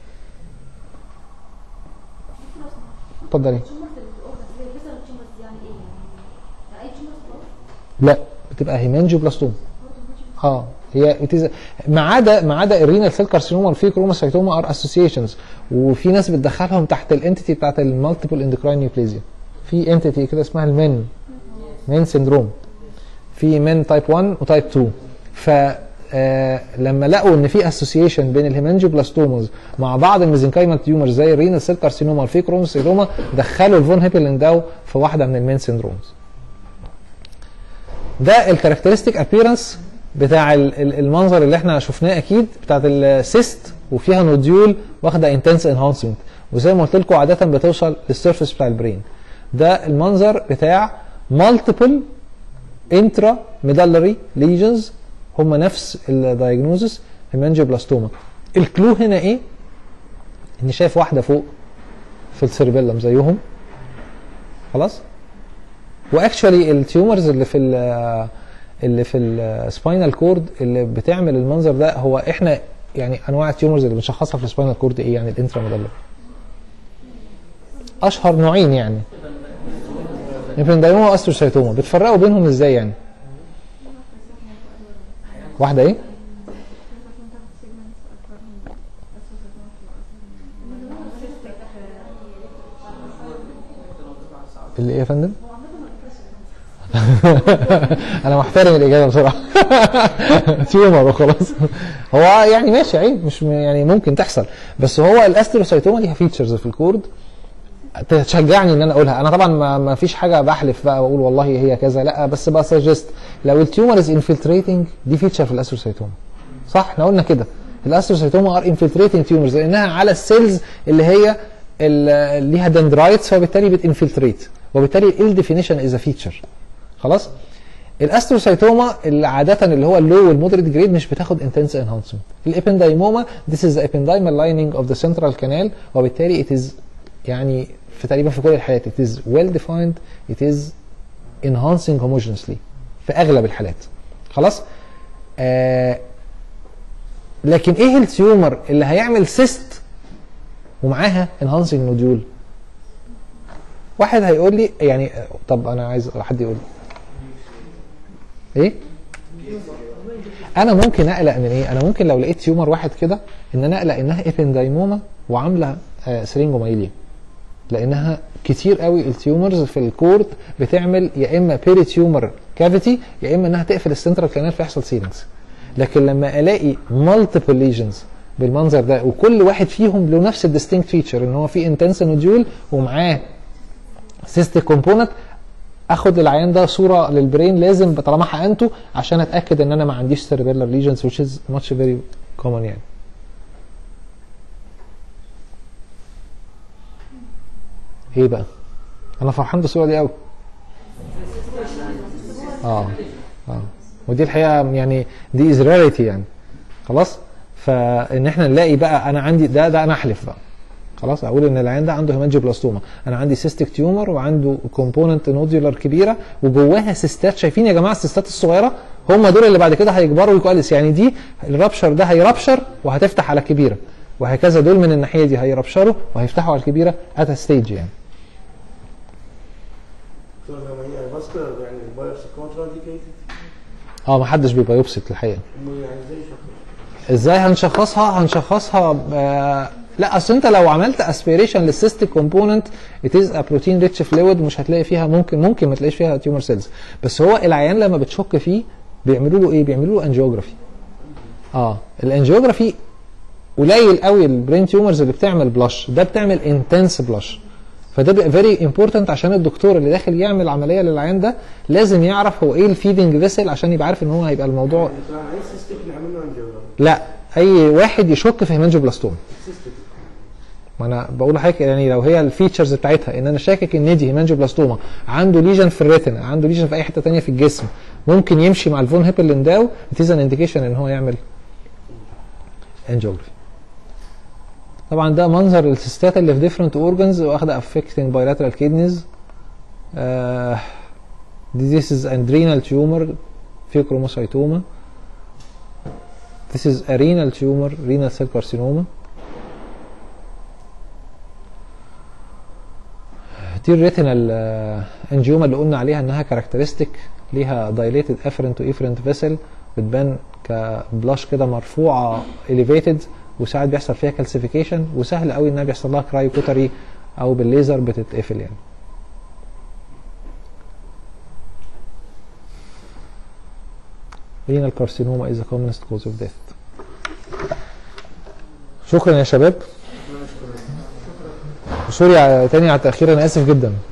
اتفضلي تيومر في الاورجنز زي الفيزر تيومرز يعني ايه يعني اي تيومر خلاص لا بتبقى هيمانجيوبلاستوما اه هي بتز... ما عدا ما عدا الرينال سيل كارسينوما والفيوكروموسايتوما ار اسوسيشنز وفي ناس بتدخلهم تحت الانتيتي بتاعت المالتيبل اندوكراين نيوبليزيا في انتيتي كده اسمها المن مين سيندروم في من تايب 1 وتايب 2 ف آه، لما لقوا ان في اسوسيشن بين الهيمانجيوبلاستومز مع بعض الميزنكايمال تيومرز زي الرينال سيل كارسينوما والفيكروموسيروما دخلوا الفون هيبلنداو في واحده من المين سيندرومز ده الكاركترستيك ابييرنس بتاع ال- ال- المنظر اللي احنا شفناه اكيد بتاعت السيست وفيها نوديول واخده انتنس انهانسمنت وزي ما قلت لكم عاده بتوصل للسيرفيس بتاع البرين ده المنظر بتاع مالتيبل انترا ميدالري ليجنز هم نفس الدايجنوزس هيمانجيوبلاستوما الكلو هنا ايه؟ اني شايف واحده فوق في السيربيلم زيهم خلاص واكشولي التيومرز اللي في ال اللي في السباينال كورد اللي بتعمل المنظر ده هو احنا يعني انواع التيومرز اللي بنشخصها في السباينال كورد ايه يعني الانترا ميدالر اشهر نوعين يعني نيفرندايوما واستروسايتوما بتفرقوا بينهم ازاي يعني واحده ايه اللي ايه يا فندم انا محترم الاجابه بسرعه تيومر وخلاص هو يعني ماشي عيب مش م- يعني ممكن تحصل بس هو الاستروسايتوما ليها فيتشرز في الكورد تشجعني ان انا اقولها انا طبعا ما, ما فيش حاجه بحلف بقى واقول والله هي كذا لا بس بسجست لو التيومر از انفلتريتنج دي فيتشر في الاستروسايتوما صح احنا قلنا كده الاستروسايتوما ار انفلتريتنج تيومرز لانها على السيلز اللي هي ال- ليها دندرايتس فبالتالي بتنفلتريت وبالتالي ال ديفينيشن از فيتشر خلاص الاستروسايتوما اللي عاده اللي هو اللو والمودريت جريد مش بتاخد انتنس انهانسمنت الابندايموما this is the ependymal lining of the central canal وبالتالي it is يعني في تقريبا في كل الحالات it is well defined it is enhancing homogeneously في اغلب الحالات خلاص آه لكن ايه التيومر اللي هيعمل سيست ومعاها enhancing نوديول واحد هيقول لي يعني طب انا عايز حد يقول لي ايه انا ممكن اقلق من ايه انا ممكن لو لقيت تيومر واحد كده ان انا اقلق انها ايبندايموما وعامله آه سرينجومايليا لانها كتير قوي التيومرز في الكورد بتعمل يا اما بيري تيومر كافيتي يا اما انها تقفل السنترال كانال فيحصل سيلينجز لكن لما الاقي مالتيبل ليجنز بالمنظر ده وكل واحد فيهم له نفس الديستنكت فيتشر ان هو في انتنس نوديول ومعاه سيستيك كومبوننت اخد العيان ده صوره للبرين لازم طالما حقنته عشان اتاكد ان انا ما عنديش سيربيلر ليجنز which is much very common يعني ايه بقى انا فرحان بالصوره دي قوي اه اه ودي الحقيقه يعني دي از راريتي يعني خلاص فان احنا نلاقي بقى انا عندي ده ده انا احلف بقى خلاص اقول ان العيان ده عنده هيمانجيوبلاستوما انا عندي سيستيك تيومر وعنده كومبوننت نوديولار كبيره وجواها سيستات شايفين يا جماعه السيستات الصغيره هم دول اللي بعد كده هيكبروا ويكواليس يعني دي الرابشر ده هيرابشر وهتفتح على كبيره وهكذا دول من الناحيه دي هيرابشروا وهيفتحوا على الكبيره ات ستيج يعني So لما هي vascular يعني البايوبسي كونترا انديكيتد اه ما حدش بيبايوبسيت الحقيقه يعني زي شخص ازاي هنشخصها هنشخصها آه لا اصل انت لو عملت اسبيريشن للسيستيك كومبوننت ات از ا بروتين ريتش فلويد مش هتلاقي فيها ممكن ممكن ما تلاقيش فيها تيومر سيلز بس هو العيان لما بتشك فيه بيعملوا له ايه بيعملوا له انجيوجرافي اه الانجيوجرافي قليل قوي البرين تيومرز اللي بتعمل بلاش ده بتعمل انتنس بلاش فده بيبقى فيري امبورتنت عشان الدكتور اللي داخل يعمل عمليه للعيان ده لازم يعرف هو ايه الفيدنج فيسل عشان يبقى عارف ان هو هيبقى الموضوع طلع عايز سيستيك نعمل له انجيوجرام لا اي واحد يشك في هيمانجيوبلاستوما ما انا بقول لحضرتك يعني لو هي الفيتشرز بتاعتها ان انا شاكك ان دي هيمانجيوبلاستوما عنده ليجن في الريتنا عنده ليجن في اي حته تانية في الجسم ممكن يمشي مع الفون هيبرلنداو اتيز ان انديكيشن ان هو يعمل انجيوجرافي طبعا ده منظر السيستات اللي في ديفرنت اورجنز واخده افكتنج بايلاترال كيدنيز this is adrenal tumor pheochromocytoma This is a renal tumor, renal cell carcinoma. دي الريتينال انجيوما اللي قلنا عليها انها كاركترستيك ليها dilated afferent to efferent vessel بتبان كبلاش كده مرفوعه elevated وساعات بيحصل فيها كالسيفيكيشن وسهل قوي انها بيحصل لها كرايوكوتري او بالليزر بتتقفل يعني renal carcinoma is the commonest cause of death شكرا يا شباب سوري على- تاني على التأخير أنا آسف جدا